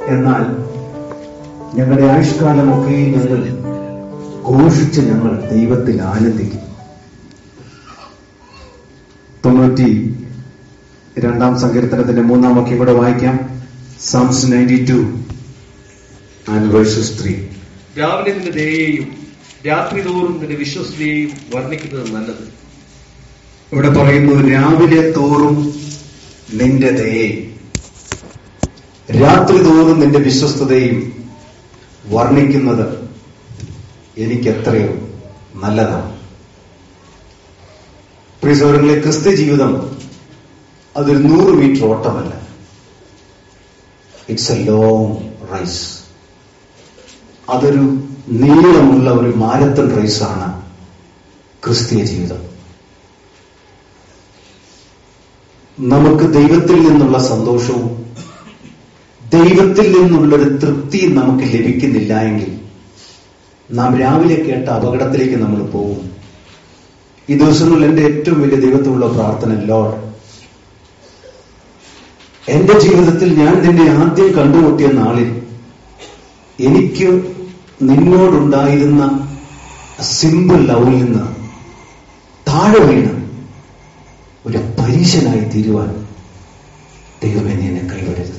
എന്നാൽ ഞങ്ങളുടെ ആയുഷ്കാലമൊക്കെ ഞങ്ങൾ ഘോഷിച്ച് ഞങ്ങൾ ദൈവത്തിൽ ആനന്ദിക്കും തൊണ്ണൂറ്റി രണ്ടാം സങ്കീർത്തനത്തിന്റെ മൂന്നാം വാക്യം കൂടെ വായിക്കാം psalms ninety two and verses three രാവിലെ നിന്റെ ദയയെയും രാത്രി തോറും നിന്റെ വിശ്വസ്തയെയും വർണ്ണിക്കുന്നത് നല്ലത് ഇവിടെ പറയുന്നു രാവിലെ തോറും നിന്റെ ദയയെ രാത്രി തോറും നിന്റെ വിശ്വസ്തതയും വർണ്ണിക്കുന്നത് എനിക്ക് എത്രയോ നല്ലതാണ് പ്രിയ സൗരങ്ങളെ ക്രിസ്ത്യ ജീവിതം അതൊരു നൂറ് മീറ്റർ ഓട്ടമല്ല ഇറ്റ്സ് എ ലോങ് റൈസ് അതൊരു നീളമുള്ള ഒരു മാരത്തൺ റേസാണ് ക്രിസ്തീയ ജീവിതം നമുക്ക് ദൈവത്തിൽ നിന്നുള്ള സന്തോഷവും ദൈവത്തിൽ നിന്നുള്ളൊരു തൃപ്തിയും നമുക്ക് ലഭിക്കുന്നില്ല എങ്കിൽ നാം രാവിലെ കേട്ട അപകടത്തിലേക്ക് നമ്മൾ പോകും ഈ ദിവസങ്ങളിൽ എന്റെ ഏറ്റവും വലിയ ദൈവത്തിനുള്ള പ്രാർത്ഥന ലോഡ് എന്റെ ജീവിതത്തിൽ ഞാൻ നിന്നെ ആദ്യം കണ്ടുമുട്ടിയ നാളിൽ എനിക്ക് നിന്നോടുണ്ടായിരുന്ന സിമ്പിൾ ലവിൽ നിന്ന് താഴെ വീണ് ഒരു പരീശനായി തീരുവാൻ ദൈവമേ നീ എന്നെ കൈവിടരുത്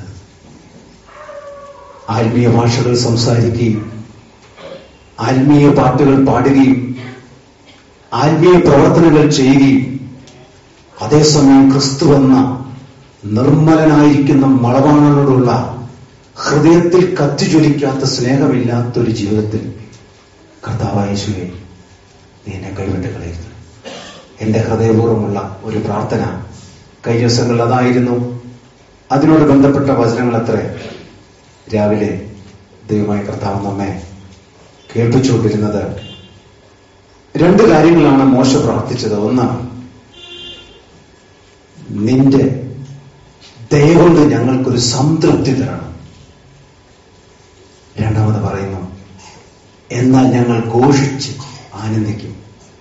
ആത്മീയ ഭാഷകൾ സംസാരിക്കുകയും ആത്മീയ പാട്ടുകൾ പാടുകയും ആത്മീയ പ്രവർത്തനങ്ങൾ ചെയ്യുകയും അതേസമയം ക്രിസ്തു എന്ന നിർമ്മലനായിരിക്കുന്ന മളവാണനോടുള്ള ഹൃദയത്തിൽ കത്തിജ്വലിക്കാത്ത സ്നേഹമില്ലാത്തൊരു ജീവിതത്തിൽ കർത്താവായ യേശുവേ നീ എന്നെ കൈവിട്ട് കളയരുത് എന്റെ ഹൃദയപൂർവ്വമുള്ള ഒരു പ്രാർത്ഥന കഴിഞ്ഞ ദിവസങ്ങളിൽ അതായിരുന്നു അതിനോട് ബന്ധപ്പെട്ട വചനങ്ങൾ അത്ര രാവിലെ ദൈവമായ കർത്താവ് നമ്മെ കേൾപ്പിച്ചുകൊണ്ടിരുന്നത് രണ്ട് കാര്യങ്ങളാണ് മോശ പ്രാർത്ഥിച്ചത് ഒന്ന് നിന്റെ ദയ കൊണ്ട് ഞങ്ങൾക്കൊരു സംതൃപ്തി തരണം രണ്ടാമത് പറയുന്നു എന്നാൽ ഞങ്ങൾ ഘോഷിച്ച് ആനന്ദിക്കും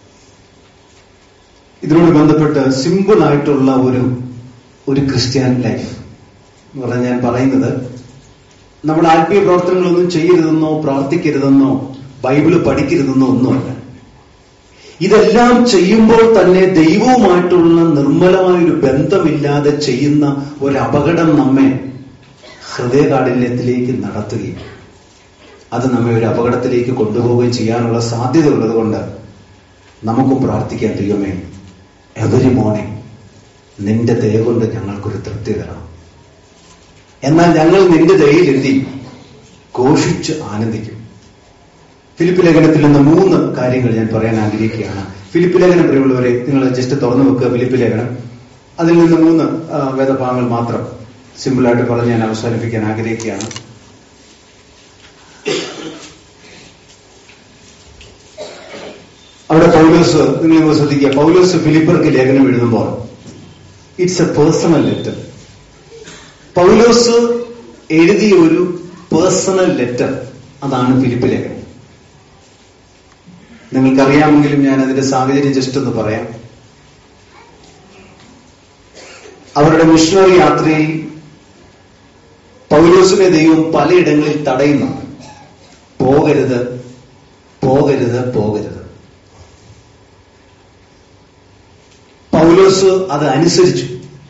ഇതിനോട് ബന്ധപ്പെട്ട് സിമ്പിൾ ആയിട്ടുള്ള ഒരു ഒരു ക്രിസ്ത്യൻ ലൈഫ് എന്ന് പറഞ്ഞാൽ ഞാൻ പറയുന്നത് നമ്മൾ ആത്മീയ പ്രവർത്തനങ്ങളൊന്നും ചെയ്യരുതെന്നോ പ്രാർത്ഥിക്കരുതെന്നോ ബൈബിള് പഠിക്കരുതെന്നോ ഒന്നുമല്ല ഇതെല്ലാം ചെയ്യുമ്പോൾ തന്നെ ദൈവവുമായിട്ടുള്ള നിർമ്മലമായ ഒരു ബന്ധമില്ലാതെ ചെയ്യുന്ന ഒരു അപകടം നമ്മെ ഹൃദയകാഠിന്യത്തിലേക്ക് നടത്തുകയും അത് നമ്മെ ഒരു അപകടത്തിലേക്ക് കൊണ്ടുപോവുകയും ചെയ്യാനുള്ള സാധ്യത ഉള്ളത് കൊണ്ട് നമുക്കും പ്രാർത്ഥിക്കാൻ ദൈവമേ എവരി മോർണിംഗ് നിന്റെ ദയ കൊണ്ട് ഞങ്ങൾക്കൊരു തൃപ്തി തരണം എന്നാൽ ഞങ്ങൾ നിന്റെ ദയയിൽ എഴുതി ഘോഷിച്ച് ആനന്ദിക്കും ഫിലിപ്പ് ലേഖനത്തിൽ നിന്ന് മൂന്ന് കാര്യങ്ങൾ ഞാൻ പറയാൻ ആഗ്രഹിക്കുകയാണ് ഫിലിപ്പ് ലേഖനം പ്രിയമുള്ളവരെ നിങ്ങൾ ജസ്റ്റ് തുറന്നു വെക്കുക ഫിലിപ്പ് ലേഖനം അതിൽ നിന്ന് മൂന്ന് ആ, വേദഭാഗങ്ങൾ മാത്രം സിമ്പിളായിട്ട് പറഞ്ഞ് ഞാൻ അവസാനിപ്പിക്കാൻ ആഗ്രഹിക്കുകയാണ് അവിടെ പൗലോസ് നിങ്ങൾ ശ്രദ്ധിക്കുക പൗലോസ് ഫിലിപ്പർക്ക് ലേഖനം എഴുതുമ്പോൾ it's a personal letter Paulose എഴുതിയ ഒരു പേഴ്സണൽ ലെറ്റർ അതാണ് ഫിലിപ്പ് ലേഖനം നിങ്ങൾക്കറിയാമെങ്കിലും ഞാൻ അതിന്റെ സാഹചര്യം ജസ്റ്റ് ഒന്ന് പറയാം അവരുടെ മിഷണറി യാത്രയിൽ പൗലോസിനെ ദൈവം പലയിടങ്ങളിൽ തടയുന്നുണ്ട് പോകരുത് പോകരുത് പോകരുത് പൗലോസ് അത് അനുസരിച്ചു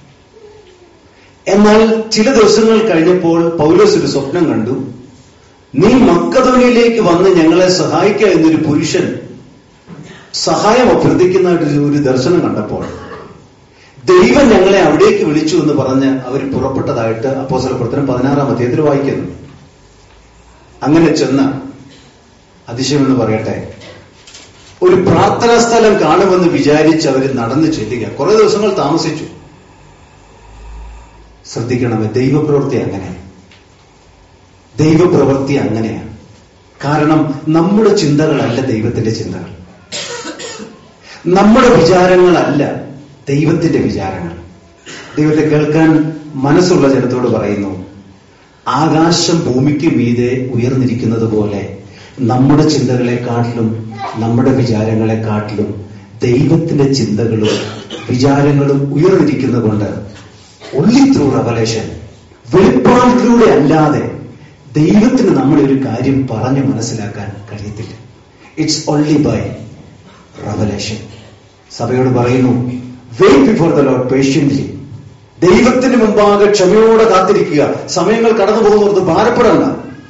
എന്നാൽ ചില ദിവസങ്ങൾ കഴിഞ്ഞപ്പോൾ പൗലോസ് ഒരു സ്വപ്നം കണ്ടു നീ മക്കതോനിയിലേക്ക് വന്ന് ഞങ്ങളെ സഹായിക്കുക എന്നൊരു പുരുഷൻ സഹായം അഭ്യർത്ഥിക്കുന്നതായിട്ട് ഒരു- ഒരു ദർശനം കണ്ടപ്പോൾ ദൈവം ഞങ്ങളെ അവിടേക്ക് വിളിച്ചു എന്ന് പറഞ്ഞ് അവർ പുറപ്പെട്ടതായിട്ട് അപ്പോസല പ്രവർത്തനം പതിനാറാം അധ്യായത്തിൽ വായിക്കുന്നു അങ്ങനെ ചെന്ന് അതിശയമെന്ന് പറയട്ടെ ഒരു പ്രാർത്ഥനാ സ്ഥലം കാണുമെന്ന് വിചാരിച്ച് അവർ നടന്നു ചെല്ലുക കുറെ ദിവസങ്ങൾ താമസിച്ചു ശ്രദ്ധിക്കണമേ ദൈവപ്രവൃത്തി അങ്ങനെയാണ് ദൈവപ്രവൃത്തി അങ്ങനെയാണ് കാരണം നമ്മുടെ ചിന്തകളല്ല ദൈവത്തിന്റെ ചിന്തകൾ നമ്മുടെ വിചാരങ്ങളല്ല ദൈവത്തിന്റെ വിചാരങ്ങൾ ദൈവത്തെ കേൾക്കാൻ മനസ്സുള്ള ജനത്തോട് പറയുന്നു ആകാശം ഭൂമിക്ക് മീതെ ഉയർന്നിരിക്കുന്നത് പോലെ നമ്മുടെ ചിന്തകളെക്കാട്ടിലും നമ്മുടെ വിചാരങ്ങളെക്കാട്ടിലും ദൈവത്തിന്റെ ചിന്തകളും വിചാരങ്ങളും ഉയർന്നിരിക്കുന്നത് കൊണ്ട് ഒള്ളി ത്രൂ റവലേഷൻ വെളിപ്പാടിലൂടെ അല്ലാതെ ദൈവത്തിന് നമ്മളെ ഒരു കാര്യം പറഞ്ഞ് മനസ്സിലാക്കാൻ കഴിയത്തില്ല ഇറ്റ്സ് ഓൺലി ബൈ റവലേഷൻ സഭയോട് പറയുന്നു wait before the lord patiently ദൈവത്തിന് മുമ്പാകെ ക്ഷമയോടെ കാത്തിരിക്കുക സമയങ്ങൾ കടന്നു പോകുന്നത് ഭാരപ്പെടണ്ട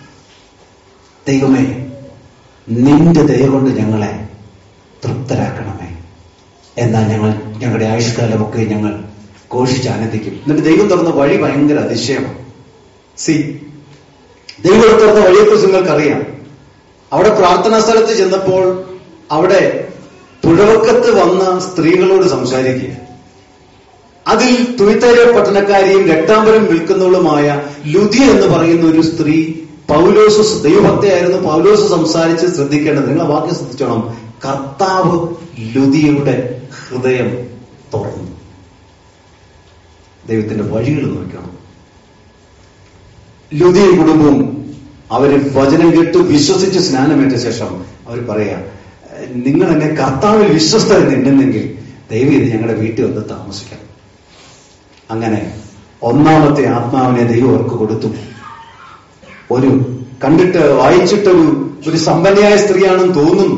ദൈവമേ നിന്റെ ദയ കൊണ്ട് ഞങ്ങളെ തൃപ്തരാക്കണമേ എന്നാൽ ഞങ്ങൾ ഞങ്ങളുടെ ആയുഷ്കാലമൊക്കെ ഞങ്ങൾ ഘോഷിച്ച് ആനന്ദിക്കും എന്നിട്ട് ദൈവം തുറന്ന വഴി ഭയങ്കര അതിശയമാണ് സി ദൈവം തുറന്ന വഴിയെക്കുറിച്ച് നിങ്ങൾക്കറിയാം അവിടെ പ്രാർത്ഥനാ സ്ഥലത്ത് ചെന്നപ്പോൾ അവിടെ പുഴവക്കത്ത് വന്ന സ്ത്രീകളോട് സംസാരിക്കുക അതിൽ തുയ്ത്തൈര പട്ടണക്കാരിയും രക്താംബരം വിൽക്കുന്നവളുമായ ലുതി എന്ന് പറയുന്ന ഒരു സ്ത്രീ പൗലോസ് ദൈവഭക്തയായിരുന്നു പൗലോസ് സംസാരിച്ച് ശ്രദ്ധിക്കേണ്ടത് നിങ്ങൾ ആ വാക്യം ശ്രദ്ധിച്ചോണം കർത്താവ് ലുതിയുടെ ഹൃദയം തുറന്നു ദൈവത്തിന്റെ വഴികൾ നോക്കണം ലുതിയും കുടുംബവും അവര് വചനം കേട്ട് വിശ്വസിച്ച് സ്നാനമേറ്റ ശേഷം അവർ പറയാ നിങ്ങൾ എന്നെ കർത്താവിൽ വിശ്വസ്ത എന്നുണ്ടെങ്കിൽ ദൈവം ഇത് ഞങ്ങളുടെ വീട്ടിൽ വന്ന് താമസിക്കണം അങ്ങനെ ഒന്നാമത്തെ ആത്മാവിനെ ദൈവം അവർക്ക് കൊടുത്തു ഒരു കണ്ടിട്ട് വായിച്ചിട്ടൊരു ഒരു സമ്പന്നയായ സ്ത്രീയാണെന്ന് തോന്നുന്നു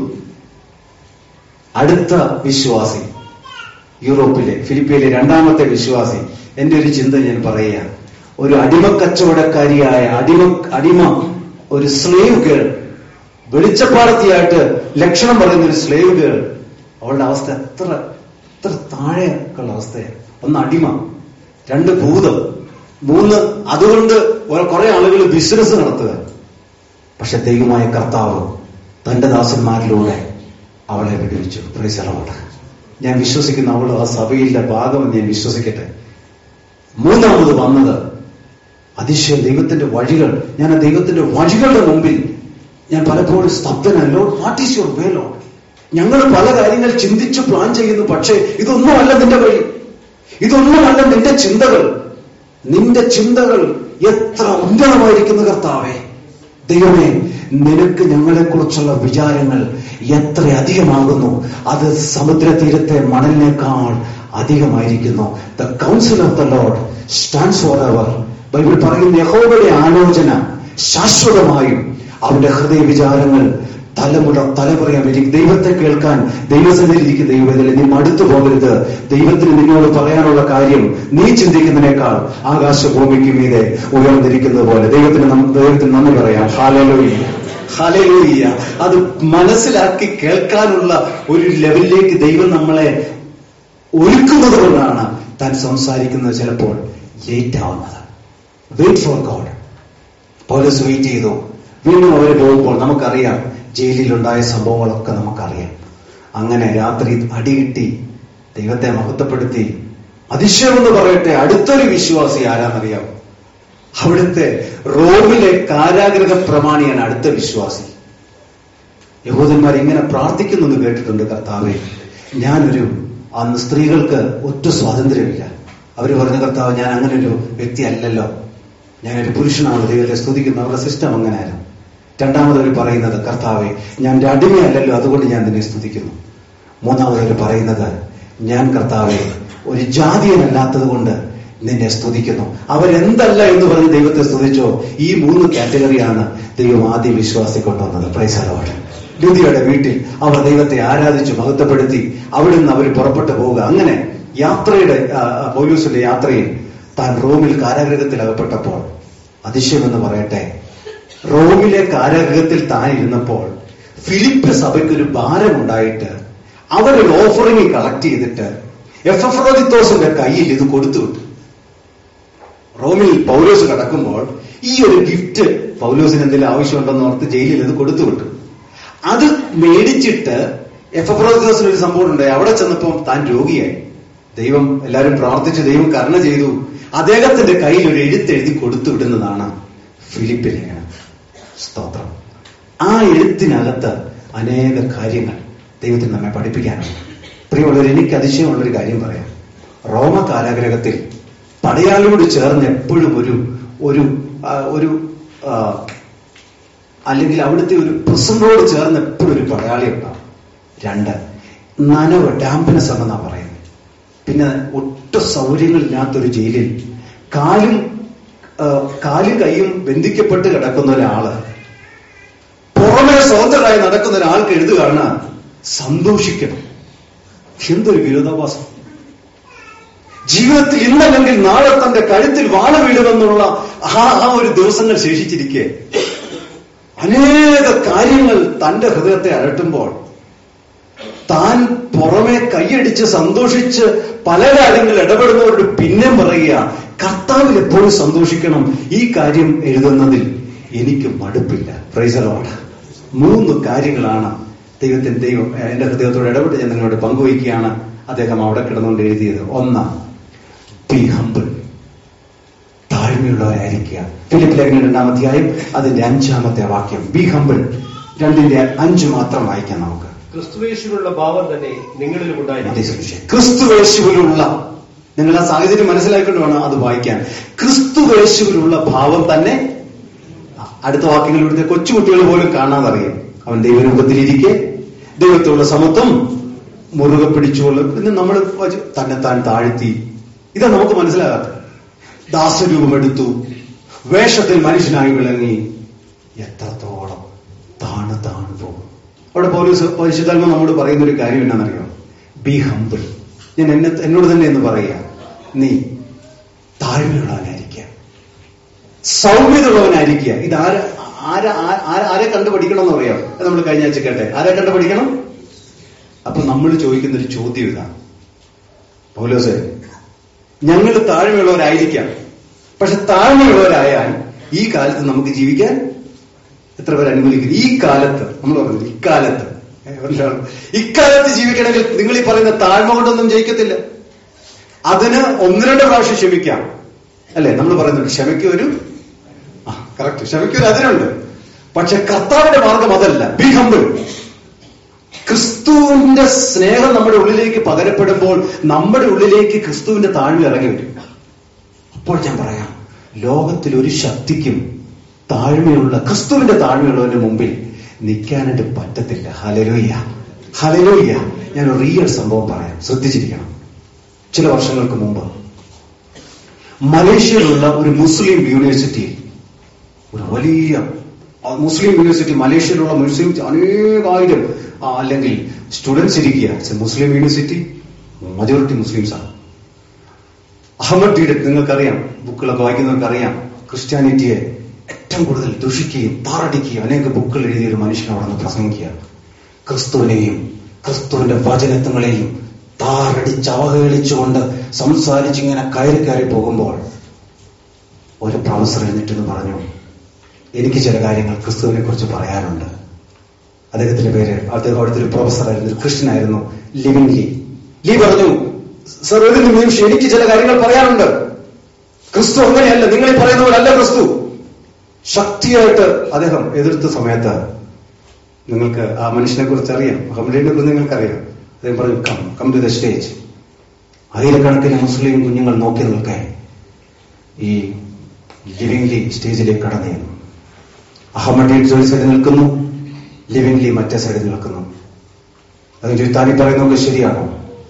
അടുത്ത വിശ്വാസി യൂറോപ്പിലെ ഫിലിപ്പിയിലെ രണ്ടാമത്തെ വിശ്വാസി എന്റെ ഒരു ചിന്ത ഞാൻ പറയുക ഒരു അടിമ കച്ചവടക്കാരിയായ അടിമ അടിമ ഒരു സ്ലേവ് ഗേൾ വെളിച്ചപ്പാടത്തിയായിട്ട് ലക്ഷണം പറയുന്ന ഒരു സ്ലേവ് ഗേൾ അവളുടെ അവസ്ഥ എത്ര എത്ര താഴെയൊക്കെയുള്ള അവസ്ഥയാണ് ഒന്ന് അടിമ രണ്ട് ഭൂതം മൂന്ന് അതുകൊണ്ട് കുറെ ആളുകൾ ബിസിനസ് നടത്തുക പക്ഷെ ദൈവമായ കർത്താവ് തന്റെ ദാസന്മാരിലൂടെ അവളെ വിടുവിച്ചു പ്രൈസലോട് ഞാൻ വിശ്വസിക്കുന്ന അവൾ ആ സഭയിലെ ഭാഗമെന്ന് ഞാൻ വിശ്വസിക്കട്ടെ മൂന്നാമത് വന്നത് അതിശയം ദൈവത്തിന്റെ വഴികൾ ഞാൻ ആ ദൈവത്തിന്റെ വഴികളുടെ മുമ്പിൽ ഞാൻ പലപ്പോഴും സ്തബ്ധനല്ലോ what is your way lord ഞങ്ങൾ പല കാര്യങ്ങൾ ചിന്തിച്ച് പ്ലാൻ ചെയ്യുന്നു പക്ഷേ ഇതൊന്നുമല്ല നിന്റെ വഴി ഇതൊന്നുമല്ല നിന്റെ ചിന്തകൾ നിന്റെ ചിന്തകൾ എത്ര ഉന്നതമായിരിക്കുന്നു കർത്താവേ ദൈവമേ നിനക്ക് ഞങ്ങളെക്കുറിച്ചുള്ള വിചാരങ്ങൾ എത്ര അധികമാകുന്നു അത് സമുദ്രതീരത്തെ മണലിനേക്കാൾ അധികമായിരിക്കുന്നു the counsel of the Lord stands forever Bible പറയുന്ന യഹോവയുടെ ആലോചന ശാശ്വതമായും അവന്റെ ഹൃദയ വിചാരങ്ങൾ തലമുറ തലമുറയാൻ എനിക്ക് ദൈവത്തെ കേൾക്കാൻ ദൈവസന്നിധിയിലേക്ക് ദൈവത്തിൽ നീ മടുത്തു പോകരുത് ദൈവത്തിന് നിന്നോട് പറയാനുള്ള കാര്യം നീ ചിന്തിക്കുന്നതിനേക്കാൾ ആകാശഭൂമിക്ക് മീതെ ഉയർന്നിരിക്കുന്നത് പോലെ ദൈവത്തിന് നം- ദൈവത്തിന് നന്ദി പറയാം ഹാലലോയ്യ ഹാലലോയ്യ അത് മനസ്സിലാക്കി കേൾക്കാനുള്ള ഒരു ലെവലിലേക്ക് ദൈവം നമ്മളെ ഒരുക്കുന്നത് കൊണ്ടാണ് താൻ സംസാരിക്കുന്നത് ചിലപ്പോൾ ലേറ്റ് ആവുന്നത് wait for God police wait ചെയ്തു വീണ്ടും അവർ പോകുമ്പോൾ നമുക്കറിയാം ജയിലിലുണ്ടായ സംഭവങ്ങളൊക്കെ നമുക്കറിയാം അങ്ങനെ രാത്രി അടികിട്ടി ദൈവത്തെ മഹത്വപ്പെടുത്തി അതിശയമെന്ന് പറയട്ടെ അടുത്തൊരു വിശ്വാസി ആരാന്നറിയാം അവിടുത്തെ റോമിലെ കാരാഗ്രഹ പ്രമാണിയാണ് അടുത്ത വിശ്വാസി യഹൂദന്മാർ ഇങ്ങനെ പ്രാർത്ഥിക്കുന്നു എന്ന് കേട്ടിട്ടുണ്ട് കർത്താവെ ഞാനൊരു അന്ന് സ്ത്രീകൾക്ക് ഒറ്റ സ്വാതന്ത്ര്യമില്ല അവര് പറഞ്ഞ കർത്താവ് ഞാൻ അങ്ങനെ ഒരു വ്യക്തി അല്ലല്ലോ ഞാനൊരു പുരുഷനാണ് ദൈവത്തെ സ്തുതിക്കുന്നു അവരുടെ സിസ്റ്റം അങ്ങനെയായിരുന്നു രണ്ടാമത് അവർ പറയുന്നത് കർത്താവെ ഞാൻ ഒരു അടിമയല്ലല്ലോ അതുകൊണ്ട് ഞാൻ നിന്നെ സ്തുതിക്കുന്നു മൂന്നാമത് അവർ പറയുന്നത് ഞാൻ കർത്താവെ ഒരു ജാതിയനല്ലാത്തത് കൊണ്ട് നിന്നെ സ്തുതിക്കുന്നു അവരെന്തല്ല എന്ന് പറഞ്ഞ് ദൈവത്തെ സ്തുതിച്ചോ ഈ മൂന്ന് കാറ്റഗറിയാണ് ദൈവം ആദ്യ വിശ്വാസി കൊണ്ടുവന്നത് പ്രൈസലോട് ലുതിയുടെ വീട്ടിൽ അവർ ദൈവത്തെ ആരാധിച്ചു മഹത്വപ്പെടുത്തി അവിടെ നിന്ന് അവർ പുറപ്പെട്ടു പോവുക അങ്ങനെ യാത്രയുടെ ആ, ആ, പൗലൂസിന്റെ യാത്രയിൽ താൻ റോമിൽ കാരാഗ്രഹത്തിൽ അകപ്പെട്ടപ്പോൾ അതിശയമെന്ന് പറയട്ടെ റോമിലെ കാരാഗ്രഹത്തിൽ താൻ ഇരുന്നപ്പോൾ ഫിലിപ്പ് സഭയ്ക്ക് ഒരു ഭാരമുണ്ടായിട്ട് അവരൊരു ഓഫറിംഗ് കളക്ട് ചെയ്തിട്ട് എഫ് എഫ്രോദിത്തോസിന്റെ കയ്യിൽ ഇത് കൊടുത്തു വിട്ടു റോമിൽ പൗലോസ് കടക്കുമ്പോൾ ഈ ഒരു ഗിഫ്റ്റ് പൗലോസിന് എന്തെങ്കിലും ആവശ്യമുണ്ടെന്ന് ഓർത്ത് ജയിലിൽ ഇത് കൊടുത്തു വിട്ടു അത് മേടിച്ചിട്ട് എഫ് എഫ്രോദിത്തോസിന് ഒരു സംഭവം ഉണ്ടായി അവിടെ ചെന്നപ്പോൾ താൻ രോഗിയായി ദൈവം എല്ലാവരും പ്രാർത്ഥിച്ച് ദൈവം കരുണ ചെയ്തു അദ്ദേഹത്തിന്റെ കയ്യിൽ ഒരു എഴുത്തെഴുതി കൊടുത്തു വിടുന്നതാണ് ഫിലിപ്പ് ലേഖനം സ്തോത്രം ആ എഴുത്തിനകത്ത് അനേക കാര്യങ്ങൾ ദൈവത്തിന് നമ്മെ പഠിപ്പിക്കാനുണ്ട് പ്രിയമുള്ളവർ എനിക്ക് അതിശയമുള്ളൊരു കാര്യം പറയാം റോമ കാരാഗ്രഹത്തിൽ പടയാളിയോട് ചേർന്ന് എപ്പോഴും ഒരു ഒരു ആ, ഒരു ആ, അല്ലെങ്കിൽ അവിടുത്തെ ഒരു പ്രസന്റോട് ചേർന്ന് എപ്പോഴും ഒരു പടയാളി ഉണ്ടാവും രണ്ട് നനവ് ഡാമ്പിനെസ് എന്നാ പറയുന്നത് പിന്നെ ഒട്ടും സൗകര്യങ്ങളില്ലാത്തൊരു ജയിലിൽ കാലും ആ, കാലും കൈയും ബന്ധിക്കപ്പെട്ട് കിടക്കുന്ന ഒരാള് പുറമെ സ്വതന്ത്രരായി നടക്കുന്ന ഒരാൾക്ക് എഴുതുകയാണ് സന്തോഷിക്കണം എന്തൊരു വിരോധാഭാസം ജീവിതത്തിൽ ഇന്നല്ലെങ്കിൽ നാളെ തന്റെ കഴുത്തിൽ വാള വീഴുമെന്നുള്ള ആ ആ ഒരു ദിവസങ്ങൾ ശേഷിച്ചിരിക്കെ അനേക കാര്യങ്ങൾ തന്റെ ഹൃദയത്തെ അലട്ടുമ്പോൾ താൻ പുറമെ കൈയടിച്ച് സന്തോഷിച്ച് പല കാര്യങ്ങളിൽ ഇടപെടുന്നവരോട് പിന്നെ പറയുക കർത്താവിൽ എപ്പോഴും സന്തോഷിക്കണം ഈ കാര്യം എഴുതുന്നതിൽ എനിക്ക് മടുപ്പില്ല പ്രൈസലോട് മൂന്ന് കാര്യങ്ങളാണ് ദൈവത്തിന് ദൈവം ഏഹ്, എന്റെ ഹൃദയത്തോട് ഇടപെട്ട് ഞാൻ നിങ്ങളോട് പങ്കുവയ്ക്കുകയാണ് അദ്ദേഹം അവിടെ കിടന്നുകൊണ്ട് എഴുതിയത് ഒന്ന് ബി ഹമ്പിൾ താഴ്മയുള്ളവരായിരിക്കുക ഫിലിപ്പ് ലേഖനം രണ്ടാം അധ്യായം അതിന്റെ അഞ്ചാമത്തെ വാക്യം ബി ഹമ്പിൾ രണ്ടിന്റെ അഞ്ച് മാത്രം വായിക്കാം നമുക്ക് ക്രിസ്തുവേശുവിനുള്ള ഭാവം തന്നെ നിങ്ങളിലും ഉണ്ടായിരുന്നു അതേ ക്രിസ്തുവേശുവിലുള്ള നിങ്ങൾ ആ സാഹചര്യം മനസ്സിലാക്കിക്കൊണ്ട് വേണം അത് വായിക്കാൻ ക്രിസ്തുവേശുവിലുള്ള ഭാവം തന്നെ ആ, അടുത്ത വാക്യങ്ങൾ ഇവിടുത്തെ കൊച്ചുകുട്ടികൾ പോലും കാണാതറിയും അവൻ ദൈവരൂപത്തിലിരിക്കെ ദൈവത്തോടുള്ള സമത്വം മുറുകെ പിടിച്ചുകൊള്ളും പിന്നെ നമ്മൾ തന്നെത്താൻ താഴ്ത്തി ഇതാ നമുക്ക് മനസ്സിലാകാത്തത് ദാസരൂപമെടുത്തു വേഷത്തിൽ മനുഷ്യനായി വിളങ്ങി എത്രത്തോളം താണ് താണ് പോകും അവിടെ പോലീസ് പരിശുദ്ധാത്മ നമ്മോട് പറയുന്ന ഒരു കാര്യം എന്നാണെന്നറിയോ ബി ഹംബിൾ ഞാൻ എന്നെ എന്നോട് തന്നെ എന്ന് പറയുക നീ താഴ്മയുള്ളവനായിരിക്കുക സൗമ്യതയുള്ളവനായിരിക്കുക ഇത് ആര് ആരെ ആരെ ആരെ കണ്ടുപഠിക്കണം എന്ന് പറയാം അത് നമ്മൾ കഴിഞ്ഞ ആഴ്ച കേട്ടെ ആരെ കണ്ടുപഠിക്കണം അപ്പൊ നമ്മൾ ചോദിക്കുന്ന ഒരു ചോദ്യം ഇതാ പൗലോസേ ഞങ്ങൾ താഴ്മയുള്ളവരായിരിക്കാം പക്ഷെ താഴ്മയുള്ളവരായാൽ ഈ കാലത്ത് നമുക്ക് ജീവിക്കാൻ എത്ര പേര് അനുകൂലിക്കുന്നു ഈ കാലത്ത് നമ്മൾ പറഞ്ഞു ഇക്കാലത്ത് ഏ, ഒരാൾ, ഇക്കാലത്ത് ജീവിക്കണമെങ്കിൽ നിങ്ങൾ ഈ പറയുന്ന താഴ്മ കൊണ്ടൊന്നും ജയിക്കത്തില്ല അതിന് ഒന്ന് രണ്ട് പ്രാവശ്യം ക്ഷമിക്കാം അല്ലെ നമ്മൾ പറയുന്നുണ്ട് ക്ഷമയ്ക്ക് ഒരു ആ കറക്റ്റ് ക്ഷമയ്ക്ക് ഒരു അതിനുണ്ട് പക്ഷെ കർത്താവിന്റെ മാർഗം അതല്ല ബി ഹമ്പിൾ ക്രിസ്തുവിന്റെ സ്നേഹം നമ്മുടെ ഉള്ളിലേക്ക് പകരപ്പെടുമ്പോൾ നമ്മുടെ ഉള്ളിലേക്ക് ക്രിസ്തുവിന്റെ താഴ്മ ഇറങ്ങി വരും അപ്പോൾ ഞാൻ പറയാം ലോകത്തിൽ ഒരു ശക്തിക്കും താഴ്മയുള്ള ക്രിസ്തുവിന്റെ താഴ്മയുള്ളവന്റെ മുമ്പിൽ നിൽക്കാനായിട്ട് പറ്റത്തില്ല ഹലലോയ്യ ഹലലോയ്യ ഞാൻ ഒരു റിയൽ സംഭവം പറയാം ശ്രദ്ധിച്ചിരിക്കണം ചില വർഷങ്ങൾക്ക് മുമ്പ് മലേഷ്യയിലുള്ള ഒരു മുസ്ലിം യൂണിവേഴ്സിറ്റിയിൽ ഒരു വലിയ ആ മുസ്ലിം യൂണിവേഴ്സിറ്റി മലേഷ്യയിലുള്ള മുസ്ലിം അനേകായിരം ആ, അല്ലെങ്കിൽ സ്റ്റുഡൻസ് ഇരിക്കുക It's a Muslim university majority മുസ്ലിംസാണ് അഹമ്മദ് ഡീഡറ്റ് നിങ്ങൾക്കറിയാം ബുക്കുകളൊക്കെ വായിക്കുന്നവർക്ക് അറിയാം ക്രിസ്ത്യാനിറ്റിയെ ഏറ്റവും കൂടുതൽ ദുഷിക്കുകയും താറടിക്കുകയും അനേക ബുക്കുകൾ എഴുതിയ ഒരു മനുഷ്യൻ അവിടെ നിന്ന് പ്രസംഗിക്കുക ക്രിസ്തുവിനെയും ക്രിസ്തുവിന്റെ വചനത്വങ്ങളെയും താറടിച്ച് അവഹേളിച്ചുകൊണ്ട് സംസാരിച്ചിങ്ങനെ കയറി കയറി പോകുമ്പോൾ ഒരു പ്രൊഫസർ എന്നിട്ടെന്ന് പറഞ്ഞു എനിക്ക് ചില കാര്യങ്ങൾ ക്രിസ്തുവിനെ കുറിച്ച് പറയാനുണ്ട് അദ്ദേഹത്തിന്റെ പേര് അദ്ദേഹം അവിടുത്തെ ഒരു പ്രൊഫസറായിരുന്നു ഒരു ക്രിസ്ത്യനായിരുന്നു ലിവിൻ ലീ ലീ പറഞ്ഞു സർ ഒരു നിമിഷം എനിക്ക് ചില കാര്യങ്ങൾ പറയാനുണ്ട് ക്രിസ്തു അങ്ങനെയല്ല നിങ്ങൾ ഈ പറയുന്ന പോലെ അല്ല ക്രിസ്തു ശക്തിയായിട്ട് അദ്ദേഹം എതിർത്ത സമയത്ത് നിങ്ങൾക്ക് ആ മനുഷ്യനെ കുറിച്ച് അറിയാം മുഹമ്മദിനെ കുറിച്ച് നിങ്ങൾക്കറിയാം അദ്ദേഹം പറഞ്ഞു come come to the stage ആയിരക്കണക്കിന് മുസ്ലിം കുഞ്ഞുങ്ങൾ നോക്കി നിൽക്കെ ഈ ലിവിംഗ്ലി സ്റ്റേജിലേക്ക് കടന്നു ചെന്നു. അഹമ്മദ് ഒരു സൈഡിൽ നിൽക്കുന്നു ലിവിംഗ്ലി മറ്റേ സൈഡിൽ നിൽക്കുന്നു അതിന് ചോദിച്ചു താനീ പറയുന്നതൊക്കെ ശരിയാണോ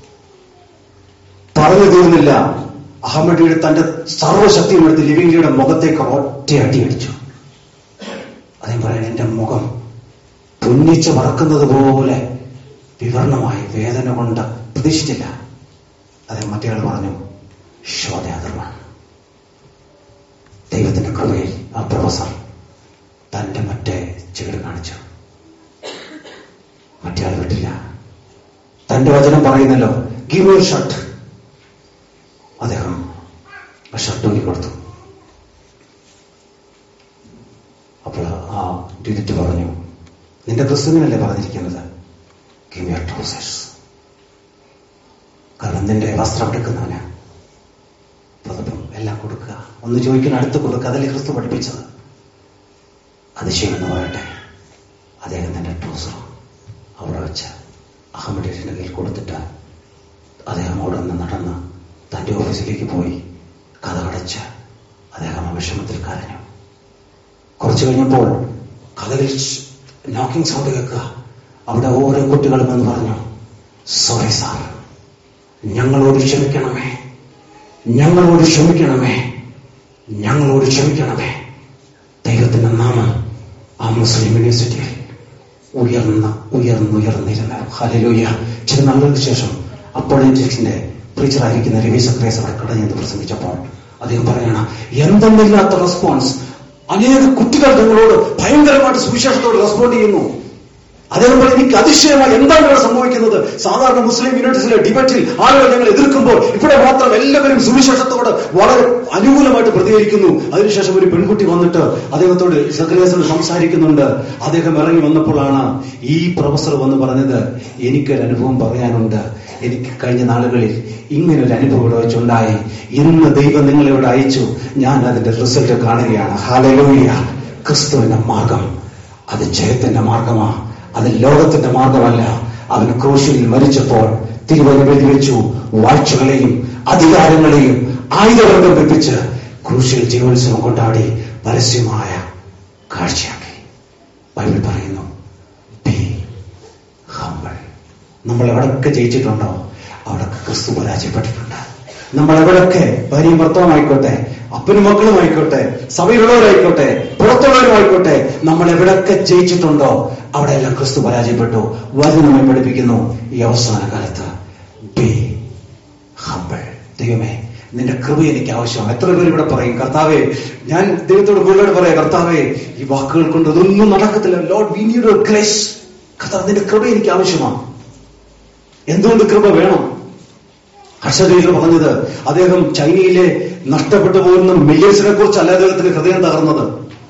പറഞ്ഞു തീർന്നില്ല അഹമ്മദിയുടെ തന്റെ സർവ്വശക്തിയും എടുത്ത് ലിവിംഗ്ലിയുടെ മുഖത്തേക്ക് ഒറ്റ അടി അടിച്ചു അദ്ദേഹം പറയാൻ എന്റെ മുഖം പുന്നിച്ച് പറക്കുന്നത് പോലെ വിവരണമായി വേദന കൊണ്ട് പ്രതീക്ഷിച്ചില്ല അദ്ദേഹം മറ്റേയാൾ പറഞ്ഞു ശോധയാതർമാണ് ദൈവത്തിന്റെ കൃപയിൽ ആ പ്രൊഫസർ തന്റെ മറ്റേ ചെകിട് കാണിച്ചു മറ്റേ ആൾ വിട്ടില്ല തന്റെ വചനം പറയുന്നല്ലോ ഗിവ് യുവർ ഷർട്ട് അദ്ദേഹം ആ ഷർട്ട് ഊരി കൊടുത്തു അപ്പോൾ ആ ഡിലിറ്റ് പറഞ്ഞു നിന്റെ ക്രിസ്തുവിനല്ലേ പറഞ്ഞിരിക്കുന്നത് ഗിവ് യുവർ ട്രൗസേഴ്സ് കാരണം നിന്റെ വസ്ത്രം എടുക്കുന്നവന് പുതപ്പും എല്ലാം കൊടുക്കുക ഒന്ന് ചോദിക്കുന്ന അടുത്ത് കൊടുക്കുക അതല്ലേ ക്രിസ്തു പഠിപ്പിച്ചത് അതിശയമെന്ന് പറയട്ടെ അദ്ദേഹം തന്റെ ട്രൗസറും അവിടെ വെച്ച് അഹമ്മദിന്റെ കയ്യിൽ കൊടുത്തിട്ട് അദ്ദേഹം അവിടെ നിന്ന് നടന്ന് തന്റെ ഓഫീസിലേക്ക് പോയി കഥ അടച്ച് അദ്ദേഹം ആ വിഷമത്തിൽ കരഞ്ഞു കുറച്ചു കഴിഞ്ഞപ്പോൾ കഥകിൽ നോക്കിംഗ് സൗണ്ട് കേൾക്കുക അവിടെ ഓരോ കുട്ടികളും എന്ന് പറഞ്ഞു സോറി സാർ ഞങ്ങളോട് ക്ഷമിക്കണമേ ഞങ്ങളോട് ക്ഷമിക്കണമേ ഞങ്ങളോട് ക്ഷമിക്കണമേ ദൈവത്തിന്റെ നാമം ആ മുസ്ലിം യൂണിവേഴ്സിറ്റിയിൽ ഉയർന്ന ഉയർന്നുയർന്നിരുന്ന ഹലലൂയ ചില നാളുകൾക്ക് ശേഷം അപ്പോളജിക്സിന്റെ ടീച്ചറായിരിക്കുന്ന രവി സക്രേസ് അവിടെ കടഞ്ഞെന്ന് പ്രസംഗിച്ചപ്പോൾ അദ്ദേഹം പറയണം എന്തെന്നില്ലാത്ത റെസ്പോൺസ് അനേക കുട്ടികൾ നിങ്ങളോട് ഭയങ്കരമായിട്ട് സുവിശേഷത്തോട് റെസ്പോണ്ട് ചെയ്യുന്നു അദ്ദേഹം പറയും എനിക്ക് അതിശയമായി എന്താണ് ഇവിടെ സംഭവിക്കുന്നത് സാധാരണ മുസ്ലിം യൂണിവേഴ്സിറ്റിയിലെ ഡിബേറ്റിൽ ആളുകൾ ഞങ്ങൾ എതിർക്കുമ്പോൾ ഇവിടെ മാത്രം എല്ലാവരും സുവിശേഷത്തോട് വളരെ അനുകൂലമായിട്ട് പ്രതികരിക്കുന്നു അതിനുശേഷം ഒരു പെൺകുട്ടി വന്നിട്ട് അദ്ദേഹത്തോട് സക്രിയാസിനോട് സംസാരിക്കുന്നുണ്ട് അദ്ദേഹം ഇറങ്ങി വന്നപ്പോഴാണ് ഈ പ്രൊഫസർ വന്ന് പറഞ്ഞത് എനിക്കൊരു അനുഭവം പറയാനുണ്ട് എനിക്ക് കഴിഞ്ഞ നാളുകളിൽ ഇങ്ങനെ ഒരു അനുഭവം ഇവിടെ വെച്ചുണ്ടായി ഇന്ന് ദൈവം നിങ്ങളെ ഇവിടെ അയച്ചു ഞാൻ അതിന്റെ റിസൾട്ട് കാണുകയാണ് ഹാലലൂയ ക്രിസ്തുവിന്റെ മാർഗം അത് ജയത്തിന്റെ മാർഗമാണ് അത് ലോകത്തിന്റെ മാർഗമല്ല അവൻ ക്രൂശിൽ മരിച്ചപ്പോൾ തിരുവനന്തപുരം വെച്ചു വാഴ്ചകളെയും അധികാരങ്ങളെയും ആയുധവർഗം വെപ്പിച്ച് ക്രൂശിൽ ജീവോത്സവം കൊണ്ടാടി പരസ്യമായ കാഴ്ചയാക്കി ബൈബിൾ പറയുന്നു ബി ഹംബിൾ നമ്മൾ എവിടൊക്കെ ജയിച്ചിട്ടുണ്ടോ അവിടൊക്കെ ക്രിസ്തു പരാജയപ്പെട്ടിട്ടുണ്ട് നമ്മൾ എവിടൊക്കെ ഭാര്യയും ഭർത്താവുമായിക്കോട്ടെ അപ്പനും മക്കളും ആയിക്കോട്ടെ സഭയിലുള്ളവരായിക്കോട്ടെ പുറത്തുള്ളവരുമായിക്കോട്ടെ നമ്മൾ എവിടൊക്കെ ജയിച്ചിട്ടുണ്ടോ അവിടെയെല്ലാം ക്രിസ്തു പരാജയപ്പെട്ടു വചനം നമ്മെ പഠിപ്പിക്കുന്നു ഈ അവസാന കാലത്ത് ബി ഹംബിൾ ദൈവമേ നിന്റെ കൃപ എനിക്ക് ആവശ്യമാണ് എത്ര പേര് ഇവിടെ പറയും കർത്താവേ ഞാൻ ദൈവത്തോട് കൂടുതലോട് പറയാം കർത്താവേ ഈ വാക്കുകൾ കൊണ്ട് ഇതൊന്നും നടക്കത്തില്ല ലോഡ് വി നീഡ് ഗ്രേസ് കർത്താവ് നിന്റെ കൃപ എനിക്ക് ആവശ്യമാണ് എന്തുകൊണ്ട് കൃപ വേണം ഹർഷദീർ പറഞ്ഞത് അദ്ദേഹം ചൈനയിലെ നഷ്ടപ്പെട്ടു പോകുന്ന മില്യൻസിനെ കുറിച്ചല്ല അദ്ദേഹത്തിന് ഹൃദയം തകർന്നത്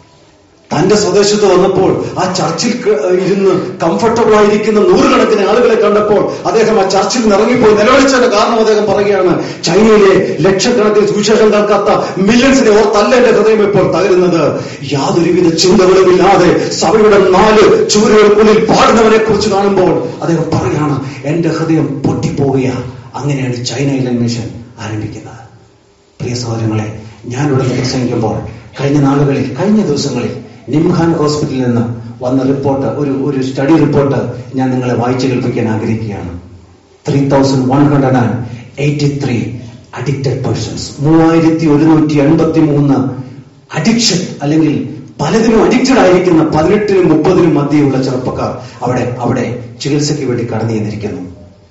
തന്റെ സ്വദേശത്ത് വന്നപ്പോൾ ആ ചർച്ചിൽ ക- ഇരുന്ന് കംഫർട്ടബിൾ ആയിരിക്കുന്ന നൂറുകണക്കിന് ആളുകളെ കണ്ടപ്പോൾ അദ്ദേഹം ആ ചർച്ചിൽ നിന്ന് ഇറങ്ങിപ്പോയി നിലവിളിച്ചതിന്റെ കാരണം അദ്ദേഹം പറയുകയാണ് ചൈനയിലെ ലക്ഷക്കണക്കിന് സുവിശേഷം കേൾക്കാത്ത മില്യൻസിനെ ഓർത്തല്ല എന്റെ ഹൃദയം ഇപ്പോൾ തകരുന്നത് യാതൊരുവിധ ചിന്തകളുമില്ലാതെ സഭയുടെ നാല് ചുവരുകൾക്കുള്ളിൽ പാടുന്നവനെ കുറിച്ച് കാണുമ്പോൾ അദ്ദേഹം പറയുകയാണ് എന്റെ ഹൃദയം പൊട്ടിപ്പോവുക അങ്ങനെയാണ് ചൈനയിലെ മിഷൻ ആരംഭിക്കുന്നത് പ്രിയ സഹോദരങ്ങളെ ഞാനിവിടെ പ്രസംഗിക്കുമ്പോൾ കഴിഞ്ഞ നാളുകളിൽ കഴിഞ്ഞ ദിവസങ്ങളിൽ നിംഹാൻ ഹോസ്പിറ്റലിൽ നിന്ന് വന്ന റിപ്പോർട്ട് ഒരു ഒരു സ്റ്റഡി റിപ്പോർട്ട് ഞാൻ നിങ്ങളെ വായിച്ചു കേൾപ്പിക്കാൻ ആഗ്രഹിക്കുകയാണ് three thousand one hundred and eighty three addicted persons മൂവായിരത്തി ഒരുന്നൂറ്റി എൺപത്തി മൂന്ന് അഡിക്ഷൻ അല്ലെങ്കിൽ പലതിനും അഡിക്റ്റഡ് ആയിരിക്കുന്ന പതിനെട്ടിനും മുപ്പതിനും മധ്യയുള്ള ചെറുപ്പക്കാർ അവിടെ അവിടെ ചികിത്സയ്ക്ക് വേണ്ടി കടന്നു ചെന്നിരിക്കുന്നു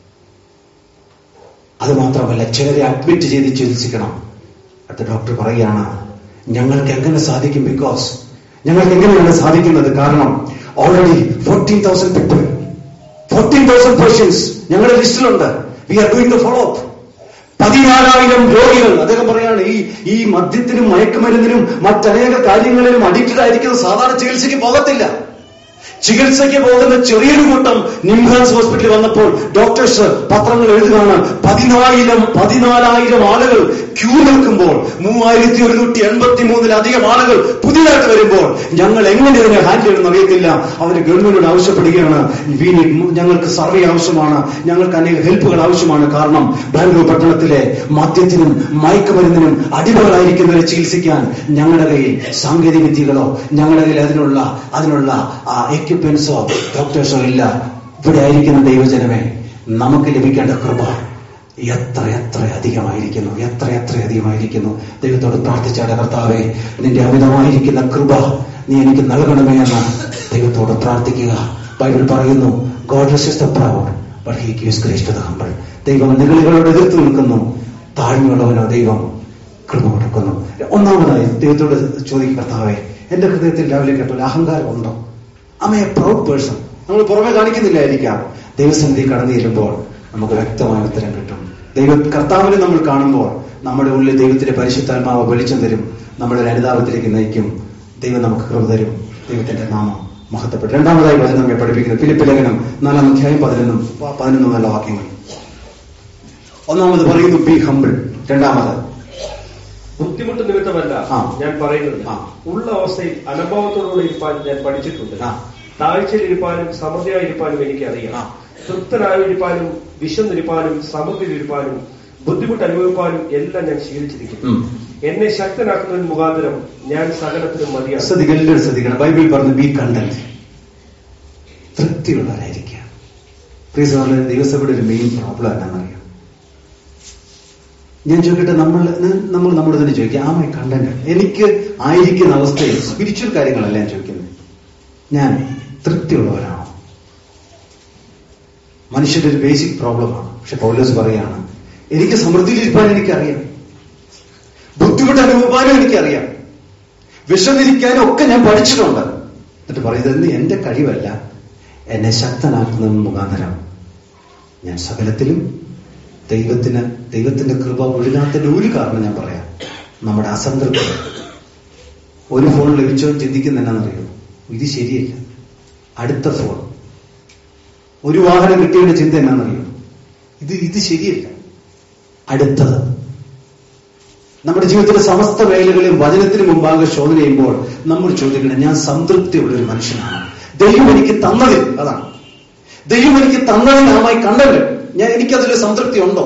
അത് മാത്രമല്ല ചിലരെ അഡ്മിറ്റ് ചെയ്ത് ചികിത്സിക്കണം അടുത്ത ഡോക്ടർ പറയുകയാണ് ഞങ്ങൾക്ക് എങ്ങനെ സാധിക്കും ബിക്കോസ് ഞങ്ങൾക്ക് എങ്ങനെയാണ് സാധിക്കുന്നത് കാരണം already fourteen thousand people fourteen thousand patients ഞങ്ങളുടെ ലിസ്റ്റിലുണ്ട് we are doing the follow up പതിനാലായിരം രോഗികൾ അദ്ദേഹം പറയാണ് ഈ ഈ മദ്യത്തിനും മയക്കുമരുന്നിനും മറ്റനേക കാര്യങ്ങളിലും അഡിക്റ്റഡ് ആയിരിക്കുന്ന സാധാരണ ചികിത്സയ്ക്ക് പോകത്തില്ല ചികിത്സയ്ക്ക് പോകുന്ന ചെറിയൊരു കൂട്ടം നിംഹാൻസ് ഹോസ്പിറ്റലിൽ വന്നപ്പോൾ ഡോക്ടേഴ്സ് പത്രങ്ങൾ എഴുതുകയാണ് പതിനായിരം പതിനാലായിരം ആളുകൾ ക്യൂ നിൽക്കുമ്പോൾ മൂവായിരത്തി ഒരുന്നൂറ്റി എൺപത്തി മൂന്നിലധികം ആളുകൾ പുതിയതായിട്ട് വരുമ്പോൾ ഞങ്ങൾ എങ്ങനെ ഇതിനെ ഹാൻഡിൽ ചെയ്യണമെന്ന് അറിയത്തില്ല അവര് ഗവൺമെന്റിനോട് ആവശ്യപ്പെടുകയാണ് "We need- ഞങ്ങൾക്ക് സർവേ ആവശ്യമാണ് ഞങ്ങൾക്ക് അനേക ഹെൽപ്പുകൾ ആവശ്യമാണ് കാരണം ബാംഗ്ലൂർ പട്ടണത്തിലെ മദ്യത്തിനും മയക്കുമരുന്നിനും അടിമകളായിരിക്കുന്നവരെ ചികിത്സിക്കാൻ ഞങ്ങളുടെ കയ്യിൽ സാങ്കേതിക വിദ്യകളോ ഞങ്ങളുടെ കയ്യിൽ അതിനുള്ള അതിനുള്ള എക്യുപ്മെന്റ്സോ ഡോക്ടേഴ്സോ ഇല്ല ഇവിടെ ആയിരിക്കുന്ന ദൈവജനമേ നമുക്ക് ലഭിക്കേണ്ട കൃപ എത്ര എത്ര അധികമായിരിക്കുന്നു എത്ര എത്ര അധികമായിരിക്കുന്നു ദൈവത്തോട് പ്രാർത്ഥിച്ചാടെ കർത്താവേ നിന്റെ അമിതമായിരിക്കുന്ന കൃപ നീ എനിക്ക് നൽകണമേ എന്ന് ദൈവത്തോട് പ്രാർത്ഥിക്കുക ബൈബിൾ പറയുന്നു God resists the proud but he gives grace to the humble ദൈവം നിഗളികളോട് എതിർത്ത് നിൽക്കുന്നു താഴ്മയുള്ളവനോ ദൈവം കൃപ കൊടുക്കുന്നു ഒന്നാമതായി ദൈവത്തോട് ചോദിക്കും കർത്താവേ എന്റെ ഹൃദയത്തിൽ രാവിലെ കേട്ടോ അഹങ്കാരം ഉണ്ടോ അമ്മ എ പ്രൗഡ് പേഴ്സൺ നമ്മൾ പുറമെ കാണിക്കുന്നില്ലായിരിക്കാം ദൈവസന്നിധി കടന്നു ചെല്ലുമ്പോൾ നമുക്ക് വ്യക്തമായ ഉത്തരം കിട്ടും ദൈവ കർത്താവിനെ നമ്മൾ കാണുമ്പോൾ നമ്മുടെ ഉള്ളിൽ ദൈവത്തിന്റെ പരിശുദ്ധാത്മാവ് വെളിച്ചം തരും നമ്മുടെ ഒരു അനുതാപത്തിലേക്ക് നയിക്കും ദൈവം നമുക്ക് കൃപ തരും ദൈവത്തിന്റെ നാമം മഹത്വപ്പെട്ടു രണ്ടാമതായി വചനം നമ്മെ പഠിപ്പിക്കുന്നത് ഫിലിപ്പ് ലേഖനം നാലാം അധ്യായം പതിനൊന്നും പ- പതിനൊന്നും നല്ല വാക്യങ്ങൾ ഒന്നാമത് പറയുന്നു ബി ഹംബിൾ രണ്ടാമത് ബുദ്ധിമുട്ട് നിമിത്തമല്ല ആ. ഞാൻ പറയുന്നത് ആ. ഉള്ള അവസ്ഥയിൽ അനുഭവത്തോടുകൂടി ഇരിപ്പാൻ ഞാൻ പഠിച്ചിട്ടുണ്ട് ആ. താഴ്ചയിലിരിപ്പാനും സമൃദ്ധിയായിരിക്കാനും എനിക്കറിയാം ആ. തൃപ്തനായിരിക്കാനും വിശന്നിരിപ്പാനും സമൃദ്ധിയിലിരിപ്പാനും ബുദ്ധിമുട്ട് അനുഭവിപ്പാനും എല്ലാം ഞാൻ ശീലിച്ചിരിക്കുന്നു ഉം. എന്നെ ശക്തനാക്കുന്നതിന് മുഖാന്തരം ഞാൻ സകലത്തിനും മതിയാണ് ശ്രദ്ധിക്കണം എല്ലാവരും ശ്രദ്ധിക്കണം ബൈബിൾ പറഞ്ഞു ബി കണ്ടന്റ് തൃപ്തിയുള്ളവരായിരിക്കുക പ്രിയ സഹോദരൻ ദിവസയുടെ ഒരു മെയിൻ പ്രോബ്ലം എന്നാണെന്നറിയാം ഞാൻ ചോദിക്കട്ടെ നമ്മൾ നമ്മൾ നമ്മോട് തന്നെ ചോദിക്കാം ആമ കണ്ടന്റ് എനിക്ക് ആയിരിക്കുന്ന അവസ്ഥയിൽ സ്പിരിച്വൽ കാര്യങ്ങളല്ല ഞാൻ ചോദിക്കുന്നത് ഞാൻ തൃപ്തിയുള്ളവരാണോ മനുഷ്യന്റെ ഒരു ബേസിക് പ്രോബ്ലമാണ് പക്ഷെ പൗലോസ് പറയാണ് എനിക്ക് സമൃദ്ധിയിലിരിക്കാൻ എനിക്കറിയാം ബുദ്ധിമുട്ട് അനുഭവപ്പാനും എനിക്കറിയാം വിഷമിരിക്കാനും ഒക്കെ ഞാൻ പഠിച്ചിട്ടുണ്ട് എന്നിട്ട് പറയുന്നത് എന്റെ കഴിവല്ല എന്നെ ശക്തനാക്കുന്നത് മുഖാന്തരം ഞാൻ സകലത്തിലും ദൈവത്തിന് ദൈവത്തിന്റെ കൃപ ഒഴുകാത്തതിന്റെ ഒരു കാരണം ഞാൻ പറയാം നമ്മുടെ അസംതൃപ്തി ഒരു ഫോൺ ലഭിച്ചോ ചിന്തിക്കുന്ന എന്നാണെന്നറിയോ ഇത് ശരിയല്ല അടുത്ത ഫോൺ ഒരു വാഹനം കിട്ടിയതിന്റെ ചിന്ത എന്നാണെന്നറിയോ ഇത് ഇത് ശരിയല്ല അടുത്തത് നമ്മുടെ ജീവിതത്തിലെ സമസ്ത മേഖലകളിലും വചനത്തിന് മുമ്പാകെ ശോധന ചെയ്യുമ്പോൾ നമ്മൾ ചോദിക്കണം ഞാൻ സംതൃപ്തിയുള്ള ഒരു മനുഷ്യനാണ് ദൈവം എനിക്ക് തന്നതിൽ അതാണ് ദൈവം എനിക്ക് തന്നതിൽ നാമായി കണ്ടത് ഞാൻ എനിക്കതിൽ സംതൃപ്തി ഉണ്ടോ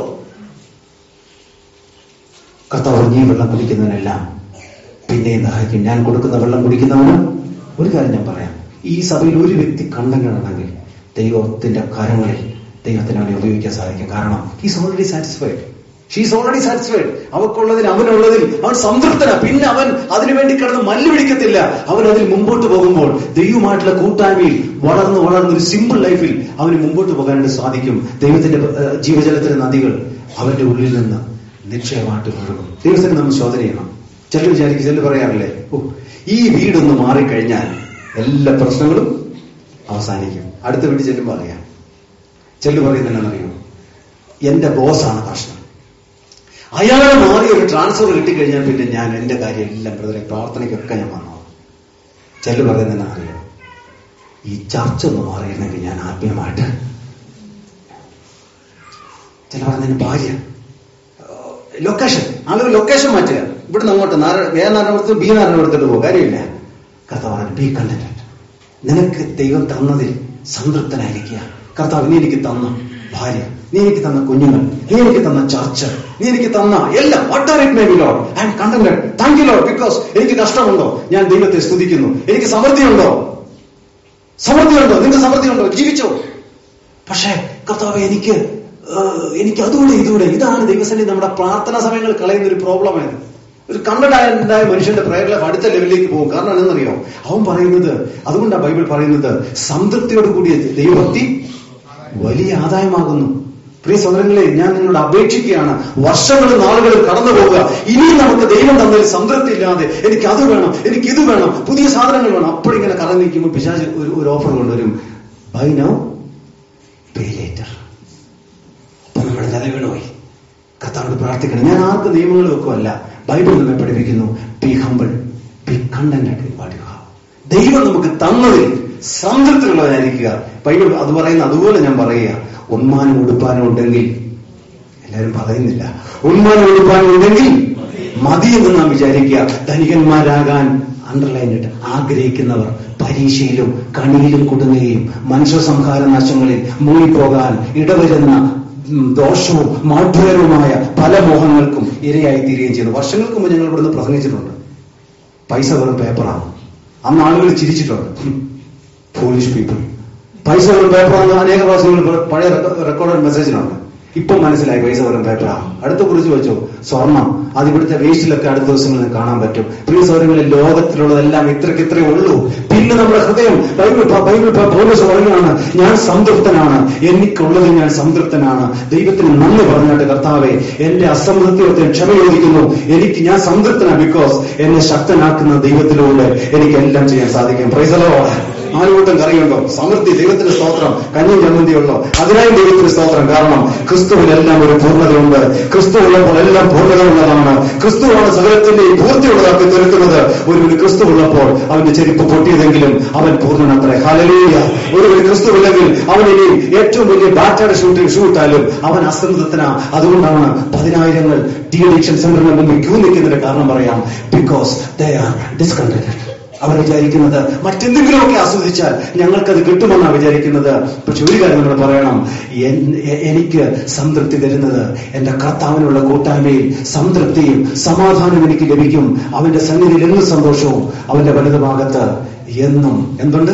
കർത്താവ് നീ വെള്ളം കുടിക്കുന്നവനെല്ലാം പിന്നെയും ദാഹിക്കും ഞാൻ കൊടുക്കുന്ന വെള്ളം കുടിക്കുന്നവന് ഒരു കാര്യം ഞാൻ പറയാം ഈ സഭയിൽ ഒരു വ്യക്തി കണ്ടങ്ങനാണെങ്കിൽ ദൈവത്തിന്റെ കരങ്ങളിൽ ദൈവത്തിന് അവനെ ഉപയോഗിക്കാൻ സാധിക്കും കാരണം he's already satisfied she's already satisfied അവക്കുള്ളതിൽ അവനുള്ളതിൽ അവൻ സംതൃപ്തനാ പിന്നെ അവൻ അതിനുവേണ്ടി കിടന്ന് മല്ല് പിടിക്കത്തില്ല അവൻ അതിൽ മുമ്പോട്ട് പോകുമ്പോൾ ദൈവമായിട്ടുള്ള കൂട്ടായ്മയിൽ വളർന്ന് വളർന്ന് ഒരു സിമ്പിൾ ലൈഫിൽ അവന് മുമ്പോട്ട് പോകാനായിട്ട് സാധിക്കും ദൈവത്തിന്റെ ഏഹ്, ജീവജലത്തിന്റെ നദികൾ അവന്റെ ഉള്ളിൽ നിന്ന് നിശ്ചയമായിട്ട് ഒഴുകും ദൈവത്തിന് നമ്മൾ ശോധന ചെയ്യണം ചിലർ വിചാരിക്കും ചിലർ പറയാറില്ലേ ഓ ഈ വീടൊന്ന് മാറിക്കഴിഞ്ഞാൽ എല്ലാ പ്രശ്നങ്ങളും അവസാനിക്കും അടുത്ത വീട്ടിൽ ചെല്ലുമ്പോൾ അറിയാം ചെല്ലു പറയുന്നതെന്നറിയോ എന്റെ ബോസാണ് പ്രശ്നം അയാളെ മാറി ഒരു ട്രാൻസ്ഫർ കിട്ടിക്കഴിഞ്ഞാൽ പിന്നെ ഞാൻ എന്റെ കാര്യം എല്ലാം ബ്രദറെ പ്രാർത്ഥനയ്ക്കൊക്കെ ഞാൻ വന്നോ ചെല്ലു പറയുന്നതെന്നാ അറിയോ ഈ ചർച്ച ഒന്ന് മാറിയിരുന്നെങ്കിൽ ഞാൻ ആത്മീയമായിട്ട് ചില പറയുന്നതിന് ഭാര്യ ലൊക്കേഷൻ ആളുകൾ ലൊക്കേഷൻ മാറ്റുക ഇവിടുന്ന് അങ്ങോട്ട് നാര- എ നാരായണപുരത്ത് ബി നാരായണപുരത്തോട്ട് പോകും കാര്യമില്ല കർത്താവ് ബി കണ്ടന്റ് നിനക്ക് ദൈവം തന്നതിൽ സംതൃപ്തനായിരിക്കുക കർത്താവ് നീ എനിക്ക് തന്ന ഭാര്യ നീ എനിക്ക് തന്ന കുഞ്ഞുങ്ങൾ നീ എനിക്ക് തന്ന ചർച്ച നീ എനിക്ക് തന്ന എല്ലാം whatever it may be Lord I am contented thank you Lord because എനിക്ക് കഷ്ടമുണ്ടോ ഞാൻ ദൈവത്തെ സ്തുതിക്കുന്നു എനിക്ക് സമൃദ്ധിയുണ്ടോ സമൃദ്ധിയുണ്ടോ നിന്റെ സമൃദ്ധിയുണ്ടോ ജീവിച്ചോ പക്ഷേ കർത്താവ് എനിക്ക് ഏഹ്, എനിക്ക് അതുകൂടെ ഇതുകൂടെ ഇതാണ് ദൈവസന്നിധി നമ്മുടെ പ്രാർത്ഥനാ സമയങ്ങൾ കളയുന്ന ഒരു പ്രോബ്ലമാണ് ഒരു കണ്ടഡായ മനുഷ്യന്റെ പ്രയർ ലൈഫ് അടുത്ത ലെവലിലേക്ക് പോകും കാരണം എന്തെന്നറിയോ അവൻ പറയുന്നത് അതുകൊണ്ടാണ് ബൈബിൾ പറയുന്നത് സംതൃപ്തിയോട് കൂടിയ ദൈവഭക്തി വലിയ ആദായമാകുന്നു പ്രിയ സഹോദരങ്ങളെ ഞാൻ നിങ്ങളോട് അപേക്ഷിക്കുകയാണ് വർഷങ്ങളും നാളുകളും കടന്നു പോവുക ഇനിയും നമുക്ക് ദൈവം തന്നതിൽ സംതൃപ്തി ഇല്ലാതെ എനിക്ക് അത് വേണം എനിക്ക് ഇത് വേണം പുതിയ സാധനങ്ങൾ വേണം അപ്പോഴിങ്ങനെ കറങ്ങി നിൽക്കുമ്പോൾ പിശാച് ഒരു ഒരു ഓഫർ കൊണ്ടുവരും ബൈ നൗ പേ ലേറ്റർ അപ്പൊ നമ്മുടെ നിലവിളോയി കർത്താവോട് പ്രാർത്ഥിക്കണം ഞാൻ ആർക്ക് നിയമങ്ങൾ വെക്കുമല്ല ബൈബിൾ നമ്മെ പഠിപ്പിക്കുന്നു ബി ഹമ്പിൾ ബി കണ്ടന്റ് ദൈവം നമുക്ക് തന്നതിൽ സംതൃപ്തിയുള്ളവരായിരിക്കുക ബൈബിൾ അത് പറയുന്ന അതുപോലെ ഞാൻ പറയുക ഉന്മാനം ഉടുപ്പാനും ഉണ്ടെങ്കിൽ എല്ലാവരും പറയുന്നില്ല ഉന്മാനം ഉടുപ്പാനും ഉണ്ടെങ്കിൽ മതിയെന്ന് നാം വിചാരിക്കുക ധനികന്മാരാകാൻ അണ്ടർലൈൻ ഇട്ട് ആഗ്രഹിക്കുന്നവർ പരീക്ഷയിലും കണിയിലും കുടുങ്ങുകയും മനുഷ്യ സംഹാര നാശങ്ങളിൽ മുങ്ങിപ്പോകാൻ ഇടവരുന്ന ഉം, ദോഷവും മാധുര്യവുമായ പല മോഹങ്ങൾക്കും ഇരയായി തീരുകയും ചെയ്യുന്നു വർഷങ്ങൾക്ക് മുമ്പ് ഞങ്ങൾ ഇവിടുന്ന് പ്രസംഗിച്ചിട്ടുണ്ട് പൈസ വെറും പേപ്പറാണ് അന്ന് ആളുകൾ ചിരിച്ചിട്ടുണ്ട് ഫോളിഷ് പീപ്പിൾ പൈസ വെറും പേപ്പറാണ് അനേക പ്രാവശ്യങ്ങൾ പഴയ റെക്കോർഡ് മെസ്സേജിലുണ്ട് ഇപ്പൊ മനസ്സിലായി പൈസ വെറും പേപ്പറാണ് അടുത്ത കുറിച്ച് വെച്ചു സ്വർണം അത് ഇവിടുത്തെ വേസ്റ്റിലൊക്കെ അടുത്ത ദിവസങ്ങളിൽ കാണാൻ പറ്റും പ്രിയ സൗകര്യങ്ങളിൽ ലോകത്തിലുള്ളതെല്ലാം ഇത്രയ്ക്ക് ഇത്രയേ ഉള്ളൂ പിന്നെ നമ്മുടെ ഹൃദയം ബൈബിൾ ബൈബിൾ പോലീസ് പറയുകയാണ് ഞാൻ സംതൃപ്തനാണ് എനിക്കുള്ളതിൽ ഞാൻ സംതൃപ്തനാണ് ദൈവത്തിന് നന്ദി പറഞ്ഞിട്ട് കർത്താവെ എന്റെ അസംതൃപ്തിയോടെ ക്ഷമ ചോദിക്കുന്നു എനിക്ക് ഞാൻ സംതൃപ്തനാണ് ബിക്കോസ് എന്നെ ശക്തനാക്കുന്ന ദൈവത്തിലൂടെ എനിക്ക് എല്ലാം ചെയ്യാൻ സാധിക്കും പ്രൈസലോ ആലുകൂട്ടം കറിയുണ്ടോ സമൃദ്ധി ദൈവത്തിന് സ്തോത്രം കഞ്ഞും ചമ്മന്തിയുള്ളോ അതിനായി ദൈവത്തിന് സ്തോത്രം കാരണം ക്രിസ്തുവിലെല്ലാം ഒരു പൂർണ്ണതയുണ്ട് ക്രിസ്തു ഉള്ളപ്പോൾ എല്ലാം പൂർണ്ണതയുള്ളതാണ് ക്രിസ്തുവാണ് സകലത്തിന്റെയും പൂർത്തിയുള്ളതാക്കി തീർക്കുന്നത് ഒരു ക്രിസ്തു ഉള്ളപ്പോൾ അവന്റെ ചെരുപ്പ് പൊട്ടിയതെങ്കിലും അവൻ പൂർണ്ണനത്രേ ഹാലലൂയ ഒരു ക്രിസ്തു ഇല്ലെങ്കിൽ അവൻ ഇനി ഏറ്റവും വലിയ ബാറ്റയുടെ ഷൂട്ടിംഗ് ഷൂട്ടാലും അവൻ അസംതൃപ്തനാ അതുകൊണ്ടാണ് പതിനായിരങ്ങൾ ഡി അഡിക്ഷൻ സെന്ററിന് മുമ്പിൽ ക്യൂ നിൽക്കുന്നതിന്റെ കാരണം പറയാം ബിക്കോസ് ദേ ആർ ഡിസ്കണ്ടന്റഡ് അവർ വിചാരിക്കുന്നത് മറ്റെന്തെങ്കിലുമൊക്കെ ആസ്വദിച്ചാൽ ഞങ്ങൾക്കത് കിട്ടുമെന്നാണ് വിചാരിക്കുന്നത് പക്ഷെ ഒരു കാര്യം നമ്മൾ പറയണം എൻ- എ- എനിക്ക് സംതൃപ്തി തരുന്നത് എന്റെ കർത്താവിനുള്ള കൂട്ടായ്മയിൽ സംതൃപ്തിയും സമാധാനവും എനിക്ക് ലഭിക്കും അവന്റെ സന്നിധിയിൽ എന്നും സന്തോഷവും അവന്റെ വലതു ഭാഗത്ത് എന്നും എന്തുണ്ട്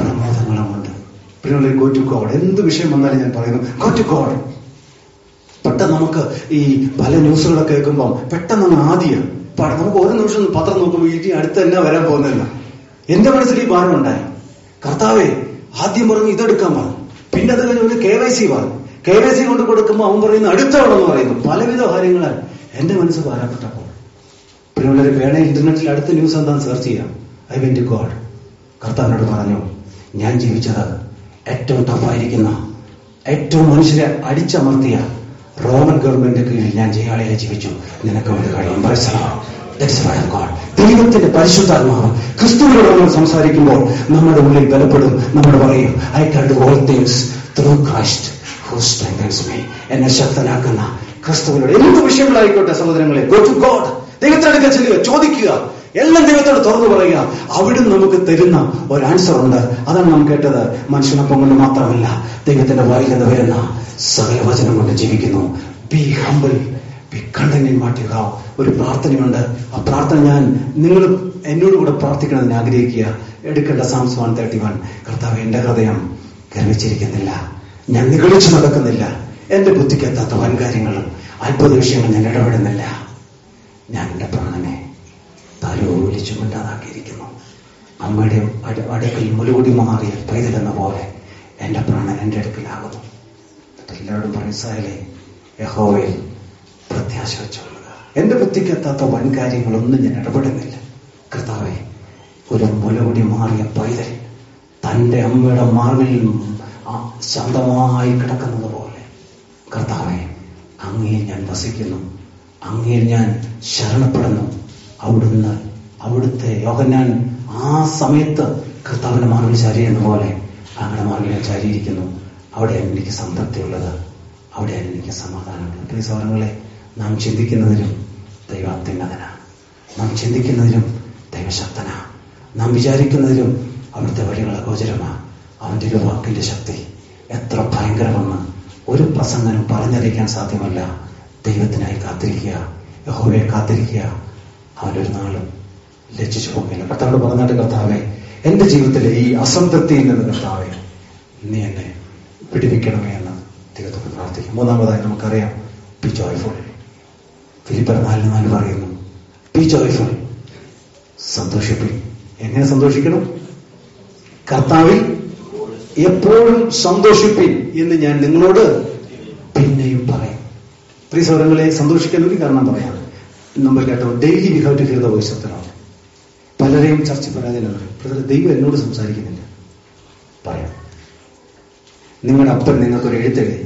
പ്രമോദങ്ങളുമുണ്ട് പിന്നെ ഗോ ടു ഗോഡ് എന്ത് വിഷയം വന്നാലും ഞാൻ പറയുന്നു ഗോ ടു ഗോഡ് പെട്ടെന്ന് നമുക്ക് ഈ പല ന്യൂസുകളൊക്കെ കേൾക്കുമ്പോൾ പെട്ടെന്ന് അങ്ങ് ആദ്യം പ- നമുക്ക് ഒരു നിമിഷം ഒന്ന് പത്രം നോക്കുമ്പോൾ ഇനി അടുത്ത് തന്നെ വരാൻ പോകുന്നില്ല എന്റെ മനസ്സിൽ ഈ ഭാരം ഉണ്ടായി കർത്താവെ ആദ്യം പറഞ്ഞു ഇതെടുക്കാൻ പറഞ്ഞു പിന്നെ അത് കഴിഞ്ഞ് കെ വൈ സി പറഞ്ഞു കെ വൈ സി കൊണ്ട് കൊടുക്കുമ്പോൾ അവൻ പറയുന്നു അടുത്തവണെന്ന് പറയുന്നു പലവിധ കാര്യങ്ങളാൽ എന്റെ മനസ്സ് ഭാരപ്പെട്ടപ്പോൾ പ്രിയമുള്ളവരെ വേണേ ഇന്റർനെറ്റിൽ അടുത്ത ന്യൂസ് എന്താന്ന് സെർച്ച് ചെയ്യാം ഐ വെൻ ടു ഗോഡ് കർത്താവിനോട് പറഞ്ഞു ഞാൻ ജീവിച്ചത് ഏറ്റവും ടഫായിരിക്കുന്ന ഏറ്റവും മനുഷ്യരെ അടിച്ചമർത്തിയ റോമൻ ഗവൺമെന്റിന്റെ കീഴിൽ ഞാൻ ജയാളിയെ ജീവിച്ചു നിനക്ക് അത് കഴിയും മനസ്സിലാവും That is why of God. ദൈവത്തിന്റെ പരിശുദ്ധാത്മാവ് ക്രിസ്തുവിനോട് നമ്മൾ സംസാരിക്കുമ്പോൾ നമ്മുടെ ഉള്ളിൽ ബലപ്പെടും നമ്മൾ പറയും I can do all things through Christ who strengthens me എന്നെ ശക്തനാക്കുന്ന ക്രിസ്തുവിനോട് എന്ത് വിഷയങ്ങളായിക്കോട്ടെ സഹോദരങ്ങളെ ഗോ ടു ഗോഡ് ദൈവത്തിനടുക്ക ചെല്ലുക ചോദിക്കുക എല്ലാം ദൈവത്തോട് തുറന്നു പറയുക അവിടുന്ന് നമുക്ക് തരുന്ന ഒരു ആൻസർ ഉണ്ട് അതാണ് നാം കേട്ടത് മനുഷ്യനൊപ്പം കൊണ്ട് മാത്രമല്ല ദൈവത്തിന്റെ വായിൽ നിന്ന് വരുന്ന സകല വചനം കൊണ്ട് ജീവിക്കുന്നു be humble be content in what you have ഒരു പ്രാർത്ഥനയുണ്ട് ആ പ്രാർത്ഥന ഞാൻ നിങ്ങൾ എന്നോട് കൂടെ പ്രാർത്ഥിക്കണമെന്ന് ആഗ്രഹിക്കുക എടുക്കേണ്ട സാംസ് വൺ തേർട്ടി വൺ കർത്താവ് എന്റെ ഹൃദയം ഗർവിച്ചിരിക്കുന്നില്ല ഞാൻ നിഗളിച്ചു നടക്കുന്നില്ല എന്റെ ബുദ്ധിക്കെത്താത്ത വൻകാര്യങ്ങളും അത്ഭുത വിഷയങ്ങൾ ഞാൻ ഇടപെടുന്നില്ല ഞാൻ എന്റെ പ്രാണനെ താലോലിച്ചു മിണ്ടാതാക്കിയിരിക്കുന്നു അമ്മയുടെ അട- അടുക്കൽ മുലുകുടി മാറിയ പൈതലെന്ന പോലെ എന്റെ പ്രാണൻ എന്റെ അടുക്കലാകുന്നു എന്നിട്ട് എല്ലാവരും പറയും ഇസ്രായേലേ യഹോവയിൽ പ്രത്യാശ വെച്ചുകൊള്ളുക എന്റെ ബുദ്ധിക്കെത്താത്ത വൻകാര്യങ്ങളൊന്നും ഞാൻ ഇടപെടുന്നില്ല കർത്താവെ ഒരു മുലകുടി മാറിയ പൈതൽ തന്റെ അമ്മയുടെ മാർവിൽ ആ ശാന്തമായി കിടക്കുന്നത് പോലെ കർത്താവെ അങ്ങയിൽ ഞാൻ വസിക്കുന്നു അങ്ങയിൽ ഞാൻ ശരണപ്പെടുന്നു അവിടുന്ന് അവിടുത്തെ യോഹന്നാൻ ആ സമയത്ത് കർത്താവിന്റെ മാർവിൽ ചാരിയെന്ന പോലെ അങ്ങനെ മാർവിൽ ഞാൻ ചാരിയിരിക്കുന്നു അവിടെയാണ് എനിക്ക് സംതൃപ്തിയുള്ളത് അവിടെയാണ് എനിക്ക് സമാധാനമുള്ളത് പ്രിയ സൗരങ്ങളെ നാം ചിന്തിക്കുന്നതിലും ദൈവ അത്യുന്നതനാണ് നാം ചിന്തിക്കുന്നതിലും ദൈവശക്തനാ നാം വിചാരിക്കുന്നതിലും അവിടുത്തെ വഴികൾ അഗോചരമാ അവന്റെ ഒരു വാക്കിന്റെ ശക്തി എത്ര ഭയങ്കരമെന്ന് ഒരു പ്രസംഗനും പറഞ്ഞറിയിക്കാൻ സാധ്യമല്ല ദൈവത്തിനായി കാത്തിരിക്കുക യഹോവയെ കാത്തിരിക്കുക അവനൊരു നാളും ലജ്ജിച്ചു പോകില്ല കർത്താവോട് പറഞ്ഞാട്ട് കർത്താവെ എന്റെ ജീവിതത്തിലെ ഈ അസംതൃപ്തിയിൽ നിന്ന് കർത്താവെ നീ എന്നെ പിടിപ്പിക്കണമേ എന്ന് ദൈവത്തോട് പ്രാർത്ഥിക്കും മൂന്നാമതായി നമുക്കറിയാം ബി ജോയ്ഫുൾ ഫിലിപ്പർ നാലിന് നാല് പറയുന്നു ബി ജോയ്ഫുൾ സന്തോഷിപ്പിൻ എങ്ങനെ സന്തോഷിക്കണം കർത്താവിൽ എപ്പോഴും സന്തോഷിപ്പിൻ എന്ന് ഞാൻ നിങ്ങളോട് പിന്നെയും പറയും പ്രിയ സൗരങ്ങളെ സന്തോഷിക്കാൻ ഒരു കാരണം പറയാം നമ്മൾ കേട്ടോ daily we have to hear the voice of the Lord പലരെയും ചർച്ച പറയാതിരുന്നത് ബ്രദർ ദൈവം എന്നോട് സംസാരിക്കുന്നില്ല പറയാം നിങ്ങളുടെ അപ്പൻ നിങ്ങൾക്കൊരു എഴുത്തെഴുതി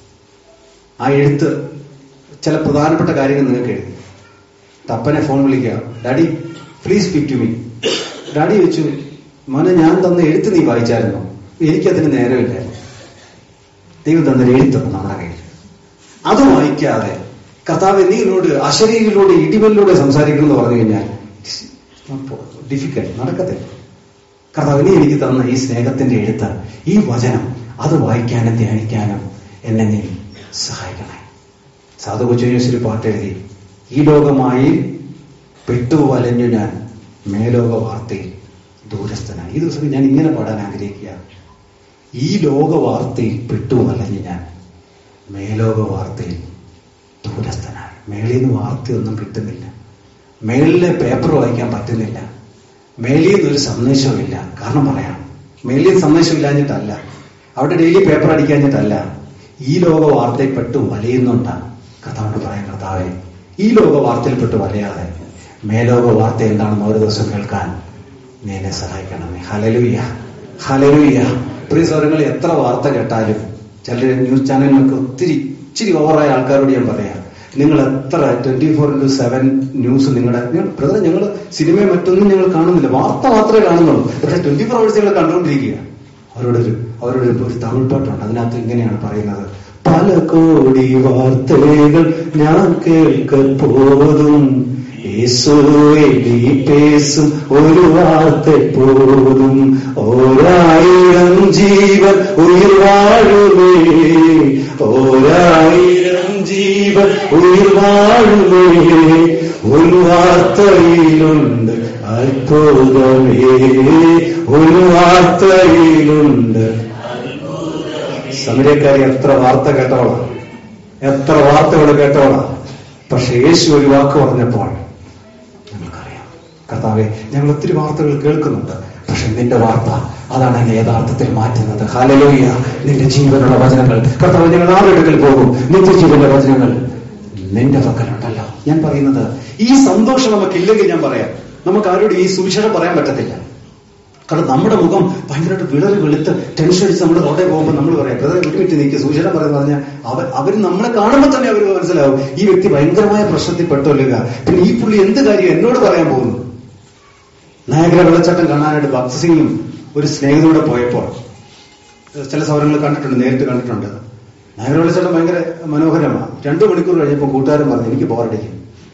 ആ എഴുത്ത് ചില പ്രധാനപ്പെട്ട കാര്യങ്ങൾ നിങ്ങൾക്ക് എഴുതി തപ്പനെ ഫോൺ വിളിക്കുക daddy please speak to me daddy ചോദിച്ചു മോനെ ഞാൻ തന്ന എഴുത്ത് നീ വായിച്ചായിരുന്നോ എനിക്കതിന് നേരമില്ലായിരുന്നു ദൈവം തന്നൊരു എഴുത്തുണ്ട് നമ്മുടെ കയ്യിൽ അത് വായിക്കാതെ കർത്താവ് നീ എന്നോട് അശരീരിലൂടെ ഇടിവലിലൂടെ സംസാരിക്കണം എന്ന് പറഞ്ഞു കഴിഞ്ഞാൽ ഡിഫിക്കൽട്ട് നടക്കത്തില്ല കർത്താവ് നീ എനിക്ക് തന്ന ഈ സ്നേഹത്തിന്റെ എഴുത്ത് ഈ വചനം അത് വായിക്കാനും ധ്യാനിക്കാനും എന്നെ നീ സഹായിക്കണേ സാധു കൊച്ചുനേശ്വരി പാട്ട് എഴുതി ഈ ലോകമായി പെട്ടു വലഞ്ഞു ഞാൻ മേലോക വാർത്തയിൽ ദൂരസ്ഥനാണ് ഈ ദിവസം ഞാൻ ഇങ്ങനെ പാടാൻ ആഗ്രഹിക്കുക ഈ ലോക വാർത്തയിൽ പെട്ടു വലഞ്ഞു ഞാൻ മേലോക വാർത്തയിൽ ദൂരസ്ഥനായി മേളിൽ നിന്ന് വാർത്തയൊന്നും കിട്ടുന്നില്ല മേളിലെ പേപ്പർ വായിക്കാൻ പറ്റുന്നില്ല മേളിൽ നിന്നൊരു സന്ദേശമില്ല കാരണം പറയാം മേളിൽ നിന്ന് സന്ദേശം ഇല്ലാഞ്ഞിട്ടല്ല അവിടെ ഡെയിലി പേപ്പർ അടിക്കാഞ്ഞിട്ടല്ല ഈ ലോക വാർത്തയിൽപ്പെട്ട് വലയുന്നുണ്ടാണ് കർത്താവിനോട് പറയാൻ കർത്താവെ ഈ ലോക വാർത്തയിൽപ്പെട്ട് വലയാതെ മേലോക വാർത്ത എന്താണെന്ന് ഓരോ ദിവസം കേൾക്കാൻ നീ എന്നെ സഹായിക്കണമേ ഹലലുയ്യ ഹലലുയ്യ പ്രിയ സൗരങ്ങൾ എത്ര വാർത്ത കേട്ടാലും ചില ന്യൂസ് ചാനലിലൊക്കെ ഒത്തിരി ഇച്ചിരി ഓവറായ ആൾക്കാരോട് ഞാൻ പറയാം നിങ്ങൾ എത്ര twenty four into seven news നിങ്ങളുടെ ബ്രദർ ഞങ്ങൾ സിനിമയും മറ്റൊന്നും ഞങ്ങൾ കാണുന്നില്ല വാർത്ത മാത്രമേ കാണുന്നുള്ളൂ പക്ഷെ ട്വന്റി ഫോർ അവേഴ്സ് ഞങ്ങൾ കണ്ടുകൊണ്ടിരിക്കുക അവരോടൊരു അവരോട് ഒരു തമിഴ് പാട്ടുണ്ട് അതിനകത്ത് ഇങ്ങനെയാണ് പറയുന്നത് പല കോടി വാർത്തകൾ ഞാൻ കേൾക്കപ്പോതും യേശുവേ നീ പേസും ഒരു വാർത്ത പോതും ഓരായിരം ജീവൻ ഉയിർ വാഴുമേ ഓരായിരം ജീവൻ ഉയിർ വാഴുമേ ഒരു വാർത്തയിലുണ്ട് അത്ഭുതമേ ഒരു വാർത്തയിലുണ്ട് സമരക്കാരി എത്ര വാർത്ത കേട്ടോളാം എത്ര വാർത്തകൾ കേട്ടോളാ പക്ഷെ യേശു ഒരു വാക്ക് പറഞ്ഞപ്പോൾ ഞങ്ങൾക്കറിയാം കർത്താവെ ഞങ്ങൾ ഒത്തിരി വാർത്തകൾ കേൾക്കുന്നുണ്ട് പക്ഷെ നിന്റെ വാർത്ത അതാണ് എന്നെ യഥാർത്ഥത്തിൽ മാറ്റുന്നത് ഹാലലോയ്യ നിന്റെ ജീവനുള്ള വചനങ്ങൾ കർത്താവ് ഞങ്ങൾ ആരുടെ പോകും നിത്യജീവന്റെ വചനങ്ങൾ നിന്റെ പക്കലുണ്ടല്ലോ ഞാൻ പറയുന്നത് ഈ സന്തോഷം നമുക്കില്ലെങ്കിൽ ഞാൻ പറയാം നമുക്ക് ആരോടും ഈ സുവിശേഷം പറയാൻ പറ്റത്തില്ല കാരണം നമ്മുടെ മുഖം ഭയങ്കരമായിട്ട് വിളറി വെളുത്ത് ടെൻഷൻ അടിച്ച് നമ്മൾ റോഡേ പോകുമ്പോൾ നമ്മൾ പറയാം ബ്രദറെ ഒരു മിനിറ്റ് നീക്കി സൂചന പറയുന്നത് പറഞ്ഞാൽ അവർ അവർ നമ്മളെ കാണുമ്പോൾ തന്നെ അവർ മനസ്സിലാവും ഈ വ്യക്തി ഭയങ്കരമായ പ്രശ്നത്തിൽ പെട്ടൊല്ലുക പിന്നെ ഈ പുള്ളി എന്ത് കാര്യം എന്നോട് പറയാൻ പോകുന്നു നായകര വെള്ളച്ചാട്ടം കാണാനായിട്ട് ഭക്ത് സിംഗും ഒരു സ്നേഹിതോടെ പോയപ്പോൾ ചില സൗരങ്ങൾ കണ്ടിട്ടുണ്ട് നേരിട്ട് കണ്ടിട്ടുണ്ട് നായകര വെള്ളച്ചാട്ടം ഭയങ്കര മനോഹരമാണ് രണ്ടു മണിക്കൂർ കഴിഞ്ഞപ്പോൾ കൂട്ടുകാരൻ പറഞ്ഞു എനിക്ക് ബോറടിക്കും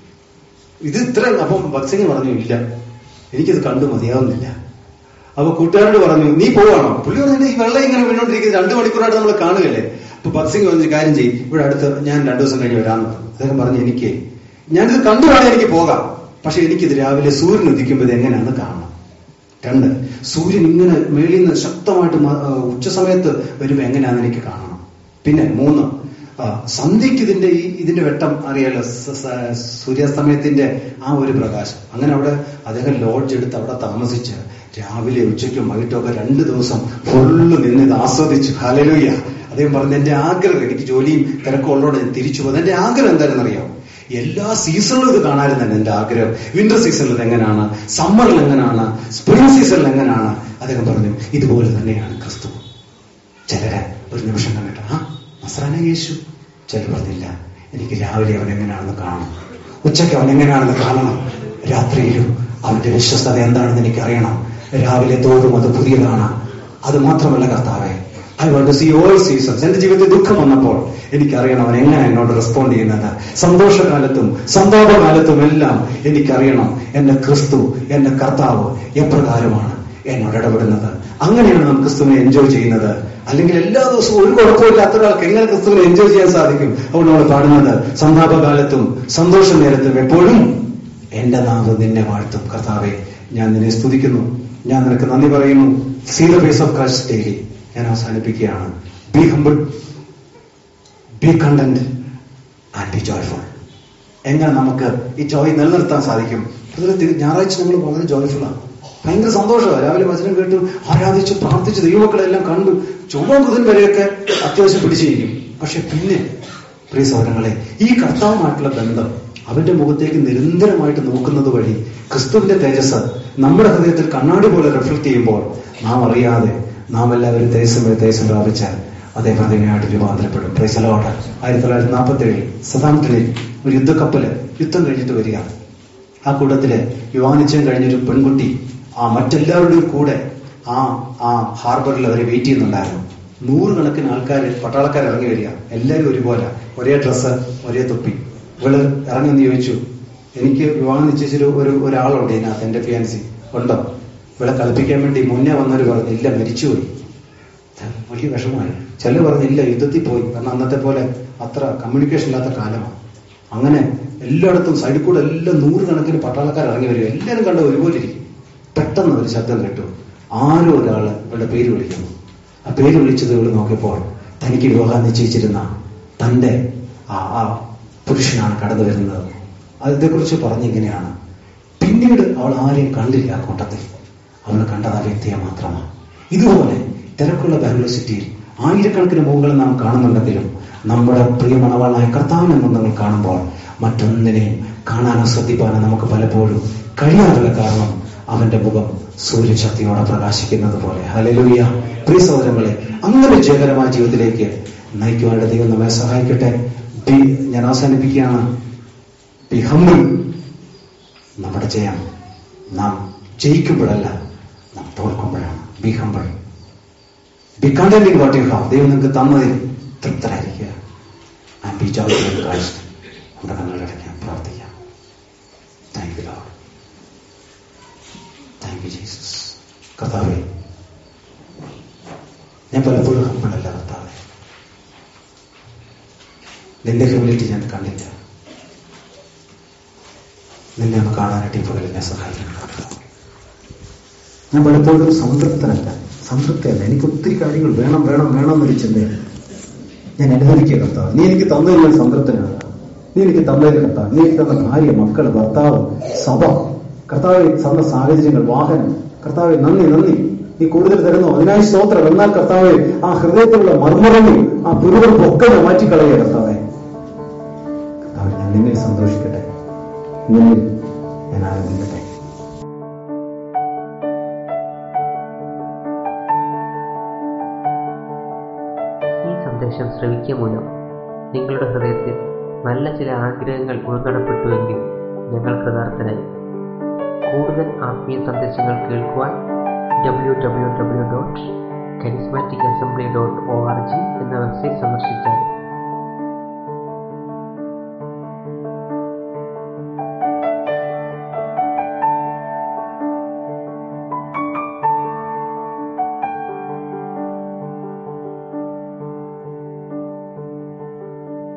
ഇത് ഇത്ര അപ്പം ഭക്ത് സിംഗ് പറഞ്ഞു ഇല്ല എനിക്കിത് കണ്ടു മതിയാവുന്നില്ല അപ്പൊ കൂട്ടുകാരോട് പറഞ്ഞു നീ പോവാണോ പുള്ളി പറഞ്ഞു ഈ വെള്ളം ഇങ്ങനെ വീണോണ്ടിരിക്കുന്നത് രണ്ടു മണിക്കൂറായിട്ട് നമ്മൾ കാണുകയല്ലേ അപ്പൊ ഭക്സിംഗ് പറഞ്ഞു കാര്യം ചെയ്യും ഇവിടെ അടുത്ത് ഞാൻ രണ്ടു ദിവസം കഴിഞ്ഞ് വരാമെന്ന് പറഞ്ഞു അദ്ദേഹം പറഞ്ഞു എനിക്ക് ഞാനിത് കണ്ടു വേണം എനിക്ക് പോകാം പക്ഷെ എനിക്കിത് രാവിലെ സൂര്യൻ ഉദിക്കുമ്പോൾ ഇത് എങ്ങനെയാണെന്ന് കാണണം രണ്ട് സൂര്യൻ ഇങ്ങനെ മേളിൽ നിന്ന് ശക്തമായിട്ട് മ- ആ, ഉച്ച സമയത്ത് വരുമ്പോൾ എങ്ങനെയാണെന്ന് എനിക്ക് കാണണം പിന്നെ മൂന്ന് ആ, സന്ധ്യയ്ക്ക് ഇതിന്റെ ഈ ഇതിന്റെ വെട്ടം അറിയാലോ സ- സ- സൂര്യാസ്തമയത്തിന്റെ ആ ഒരു പ്രകാശം അങ്ങനെ അവിടെ അദ്ദേഹം ലോഡ്ജ് എടുത്ത് അവിടെ താമസിച്ച് രാവിലെ ഉച്ചയ്ക്കും വൈകിട്ടും ഒക്കെ രണ്ട് ദിവസം ഫുള്ള് നിന്ന് ഇത് ആസ്വദിച്ചു ഹലലുയ്യ അദ്ദേഹം പറഞ്ഞു എന്റെ ആഗ്രഹം എനിക്ക് ജോലിയും തിരക്കും ഉള്ളതോടെ ഞാൻ തിരിച്ചു പോകുന്നത് എന്റെ ആഗ്രഹം എന്താണെന്ന് അറിയാം എല്ലാ സീസണിലും ഇത് കാണാനും തന്നെ എന്റെ ആഗ്രഹം വിന്റർ സീസണിൽ ഇത് എങ്ങനെയാണ് സമ്മറിൽ എങ്ങനെയാണ് സ്പ്രിംഗ് സീസണിൽ എങ്ങനെയാണ് അദ്ദേഹം പറഞ്ഞു ഇതുപോലെ തന്നെയാണ് ക്രിസ്തു ചിലര് ഒരു നിമിഷം കണ്ടിട്ട് ആ നസ്രാന യേശു ചിലർ പറഞ്ഞില്ല എനിക്ക് രാവിലെ അവൻ എങ്ങനെയാണെന്ന് കാണണം ഉച്ചയ്ക്ക് അവൻ എങ്ങനെയാണെന്ന് കാണണം രാത്രിയിലും അവന്റെ വിശ്വസ്തത എന്താണെന്ന് എനിക്ക് അറിയണം രാവിലെ തോറും അത് പുതിയതാണ് അത് മാത്രമല്ല കർത്താവെ I won't see all seasons എന്റെ ജീവിതത്തിൽ ദുഃഖം വന്നപ്പോൾ എനിക്കറിയണം അവൻ എങ്ങനെ എന്നോട് റെസ്പോണ്ട് ചെയ്യുന്നത് സന്തോഷകാലത്തും സന്താപകാലത്തും എല്ലാം എനിക്കറിയണം എന്റെ ക്രിസ്തു എന്റെ കർത്താവ് എപ്രകാരമാണ് എന്നോട് ഇടപെടുന്നത് അങ്ങനെയാണ് നാം ക്രിസ്തുവിനെ എൻജോയ് ചെയ്യുന്നത് അല്ലെങ്കിൽ എല്ലാ ദിവസവും ഒരു കുഴപ്പമില്ലാത്ത ഒരാൾക്ക് എങ്ങനെ ക്രിസ്തുവിനെ എൻജോയ് ചെയ്യാൻ സാധിക്കും അതുകൊണ്ട് നമ്മൾ പാടുന്നത് സന്താപകാലത്തും സന്തോഷ നേരത്തും എപ്പോഴും എന്റെ നാവ് നിന്നെ വാഴ്ത്തും കർത്താവെ ഞാൻ നിന്നെ സ്തുതിക്കുന്നു ഞാൻ നിനക്ക് നന്ദി പറയുന്നു see the face of Christ daily ഞാൻ അവസാനിപ്പിക്കുകയാണ് be humble be content and be joyful എങ്ങനെ നമുക്ക് ഈ ജോയ് നിലനിർത്താൻ സാധിക്കും അതിൽ തി- ഞായറാഴ്ച നമ്മൾ വളരെ ജോയ്ഫുൾ ആണ് ഭയങ്കര സന്തോഷമാണ് രാവിലെ വചനം കേട്ടു ആരാധിച്ചു പ്രാർത്ഥിച്ചു ദൈവമക്കളെല്ലാം കണ്ടു ചുമ ബുധൻ വരെയൊക്കെ അത്യാവശ്യം പിടിച്ചിരിക്കും പക്ഷെ പിന്നെ പ്രിയ സൗരങ്ങളെ ഈ കർത്താവുമായിട്ടുള്ള ബന്ധം അവന്റെ മുഖത്തേക്ക് നിരന്തരമായിട്ട് നോക്കുന്നത് വഴി ക്രിസ്തുവിന്റെ തേജസ് നമ്മുടെ ഹൃദയത്തിൽ കണ്ണാടി പോലെ റിഫ്ലക്ട് ചെയ്യുമ്പോൾ നാം അറിയാതെ നാം എല്ലാവരും തേജസ്സമേ തേജസ് പ്രാപിച്ചാൽ അതേ പ്രതിമയായിട്ട് രൂപാന്തരപ്പെടും പ്രൈസലോട്ട് ആയിരത്തി തൊള്ളായിരത്തി നാൽപ്പത്തി ഏഴിൽ സതാംപ്ടണിൽ ഒരു യുദ്ധക്കപ്പല് യുദ്ധം കഴിഞ്ഞിട്ട് വരിക ആ കൂട്ടത്തില് യുവാനിച്ചം കഴിഞ്ഞൊരു പെൺകുട്ടി ആ മറ്റെല്ലാവരുടെയും കൂടെ ആ ആ ഹാർബറിൽ അവരെ വെയിറ്റ് ചെയ്യുന്നുണ്ടായിരുന്നു നൂറുകണക്കിന് ആൾക്കാർ പട്ടാളക്കാർ ഇറങ്ങി വരിക എല്ലാവരും ഒരുപോലെ ഒരേ ഡ്രസ്സ് ഒരേ തൊപ്പി ഇവള് ഇറങ്ങിന്ന് ചോദിച്ചു എനിക്ക് വിവാഹം നിശ്ചയിച്ചൊരു ഒരു ഒരാളുണ്ട് ഇതിനകത്ത് എന്റെ ഫിയാൻസി ഉണ്ടോ ഇവിടെ കളിപ്പിക്കാൻ വേണ്ടി മുന്നേ വന്നവർ പറഞ്ഞു ഇല്ല മരിച്ചുപോയി വലിയ വിഷമമായി ചിലർ പറഞ്ഞില്ല യുദ്ധത്തിൽ പോയി കാരണം അന്നത്തെ പോലെ അത്ര കമ്മ്യൂണിക്കേഷൻ ഇല്ലാത്ത കാലമാണ് അങ്ങനെ എല്ലായിടത്തും സൈഡിൽ കൂടെ എല്ലാം നൂറുകണക്കിന് പട്ടാളക്കാർ ഇറങ്ങി വരും എല്ലാവരും കണ്ട ഒരുപോലെ ഇരിക്കും പെട്ടെന്ന് ഒരു ശബ്ദം കേട്ടു ആരോ ഒരാള് ഇവളുടെ പേര് വിളിക്കുന്നു ആ പേര് വിളിച്ചത് ഇവള് നോക്കിയപ്പോൾ തനിക്ക് വിവാഹം നിശ്ചയിച്ചിരുന്ന തന്റെ ആ ആ പുരുഷനാണ് കടന്നു വരുന്നത് അതേക്കുറിച്ച് പറഞ്ഞിങ്ങനെയാണ് പിന്നീട് അവൾ ആരെയും കണ്ടില്ല ആ കൂട്ടത്തിൽ അവൾ കണ്ടത് ആ വ്യക്തിയെ മാത്രമാണ് ഇതുപോലെ തിരക്കുള്ള ബാംഗ്ലൂർ സിറ്റിയിൽ ആയിരക്കണക്കിന് മുഖങ്ങൾ നാം കാണുന്നുണ്ടെങ്കിലും നമ്മുടെ പ്രിയ മണവാളായ കർത്താവിനെ നമ്മൾ കാണുമ്പോൾ മറ്റൊന്നിനെയും കാണാനോ ശ്രദ്ധിക്കാനോ നമുക്ക് പലപ്പോഴും കഴിയാറില്ല കാരണം അവന്റെ മുഖം സൂര്യശക്തിയോടെ പ്രകാശിക്കുന്നത് പോലെ ഹലലുയ്യ പ്രിയ സഹോദരങ്ങളെ അങ്ങനെ ജയകരമായ ജീവിതത്തിലേക്ക് നയിക്കുവാനുള്ള ദൈവം നമ്മെ സഹായിക്കട്ടെ ബി- ഞാൻ അവസാനിപ്പിക്കുകയാണ് ബി ഹമ്പിൾ നമ്മുടെ ജയം നാം ജയിക്കുമ്പോഴല്ല നാം തോൽക്കുമ്പോഴാണ് be humble be content in what you have ദൈവം നിങ്ങൾക്ക് തന്നതിൽ തൃപ്തരായിരിക്കുക and be joyful in Christ നമ്മുടെ കണ്ണുകളടയ്ക്കാം പ്രാർത്ഥിക്കാം thank you Lord thank you Jesus കർത്താവേ ഞാൻ പലപ്പോഴും ഹമ്പിളല്ല കർത്താവേ നിന്റെ ഹ്യൂമിലിറ്റി ഞാൻ കണ്ടില്ല നിന്നെ ഒന്ന് കാണാനായിട്ട് ഇപ്പോൾ എന്നെ സഹായിക്കണം കർത്താവേ. ഞാൻ പലപ്പോഴും സംതൃപ്തനല്ല സംതൃപ്തിയല്ല എനിക്ക് ഒത്തിരി കാര്യങ്ങൾ വേണം വേണം വേണം എന്നൊരു ചിന്തയാണ് ഞാൻ അനുഭവിക്കുക കർത്താവ് നീ എനിക്ക് തന്നതിൽ ഞാൻ സംതൃപ്തനാണ് നീ എനിക്ക് തന്നതിൽ കർത്താവ് നീ എനിക്ക് തന്ന ഭാര്യ മക്കള് ഭർത്താവ് സഭ കർത്താവ് തന്ന സാഹചര്യങ്ങൾ വാഹനം കർത്താവെ നന്ദി നന്ദി നീ കൂടുതൽ തരുന്നു അതിനായി സ്തോത്രം എന്നാൽ കർത്താവെ ആ ഹൃദയത്തിലുള്ള മർമ്മറങ്ങൾ ആ പിറുപിറുപ്പൊക്കെ മാറ്റിക്കളയുക കർത്താവെ കർത്താവെ ഞാൻ നിന്നിൽ സന്തോഷിക്കട്ടെ നിന്നിൽ ഞാൻ ആനന്ദിക്കട്ടെ ഈ സന്ദേശം ശ്രവിക്കുക മൂലം നിങ്ങളുടെ ഹൃദയത്തിൽ നല്ല ചില ആഗ്രഹങ്ങൾ ഉൾക്കടപ്പെട്ടുവെങ്കിൽ ഞങ്ങൾ കൃതാർത്ഥനായി കൂടുതൽ ആത്മീയ സന്ദേശങ്ങൾ കേൾക്കുവാൻ W W W dot charismatic assembly dot O R G എന്ന വെബ്സൈറ്റ് സന്ദർശിച്ചാൽ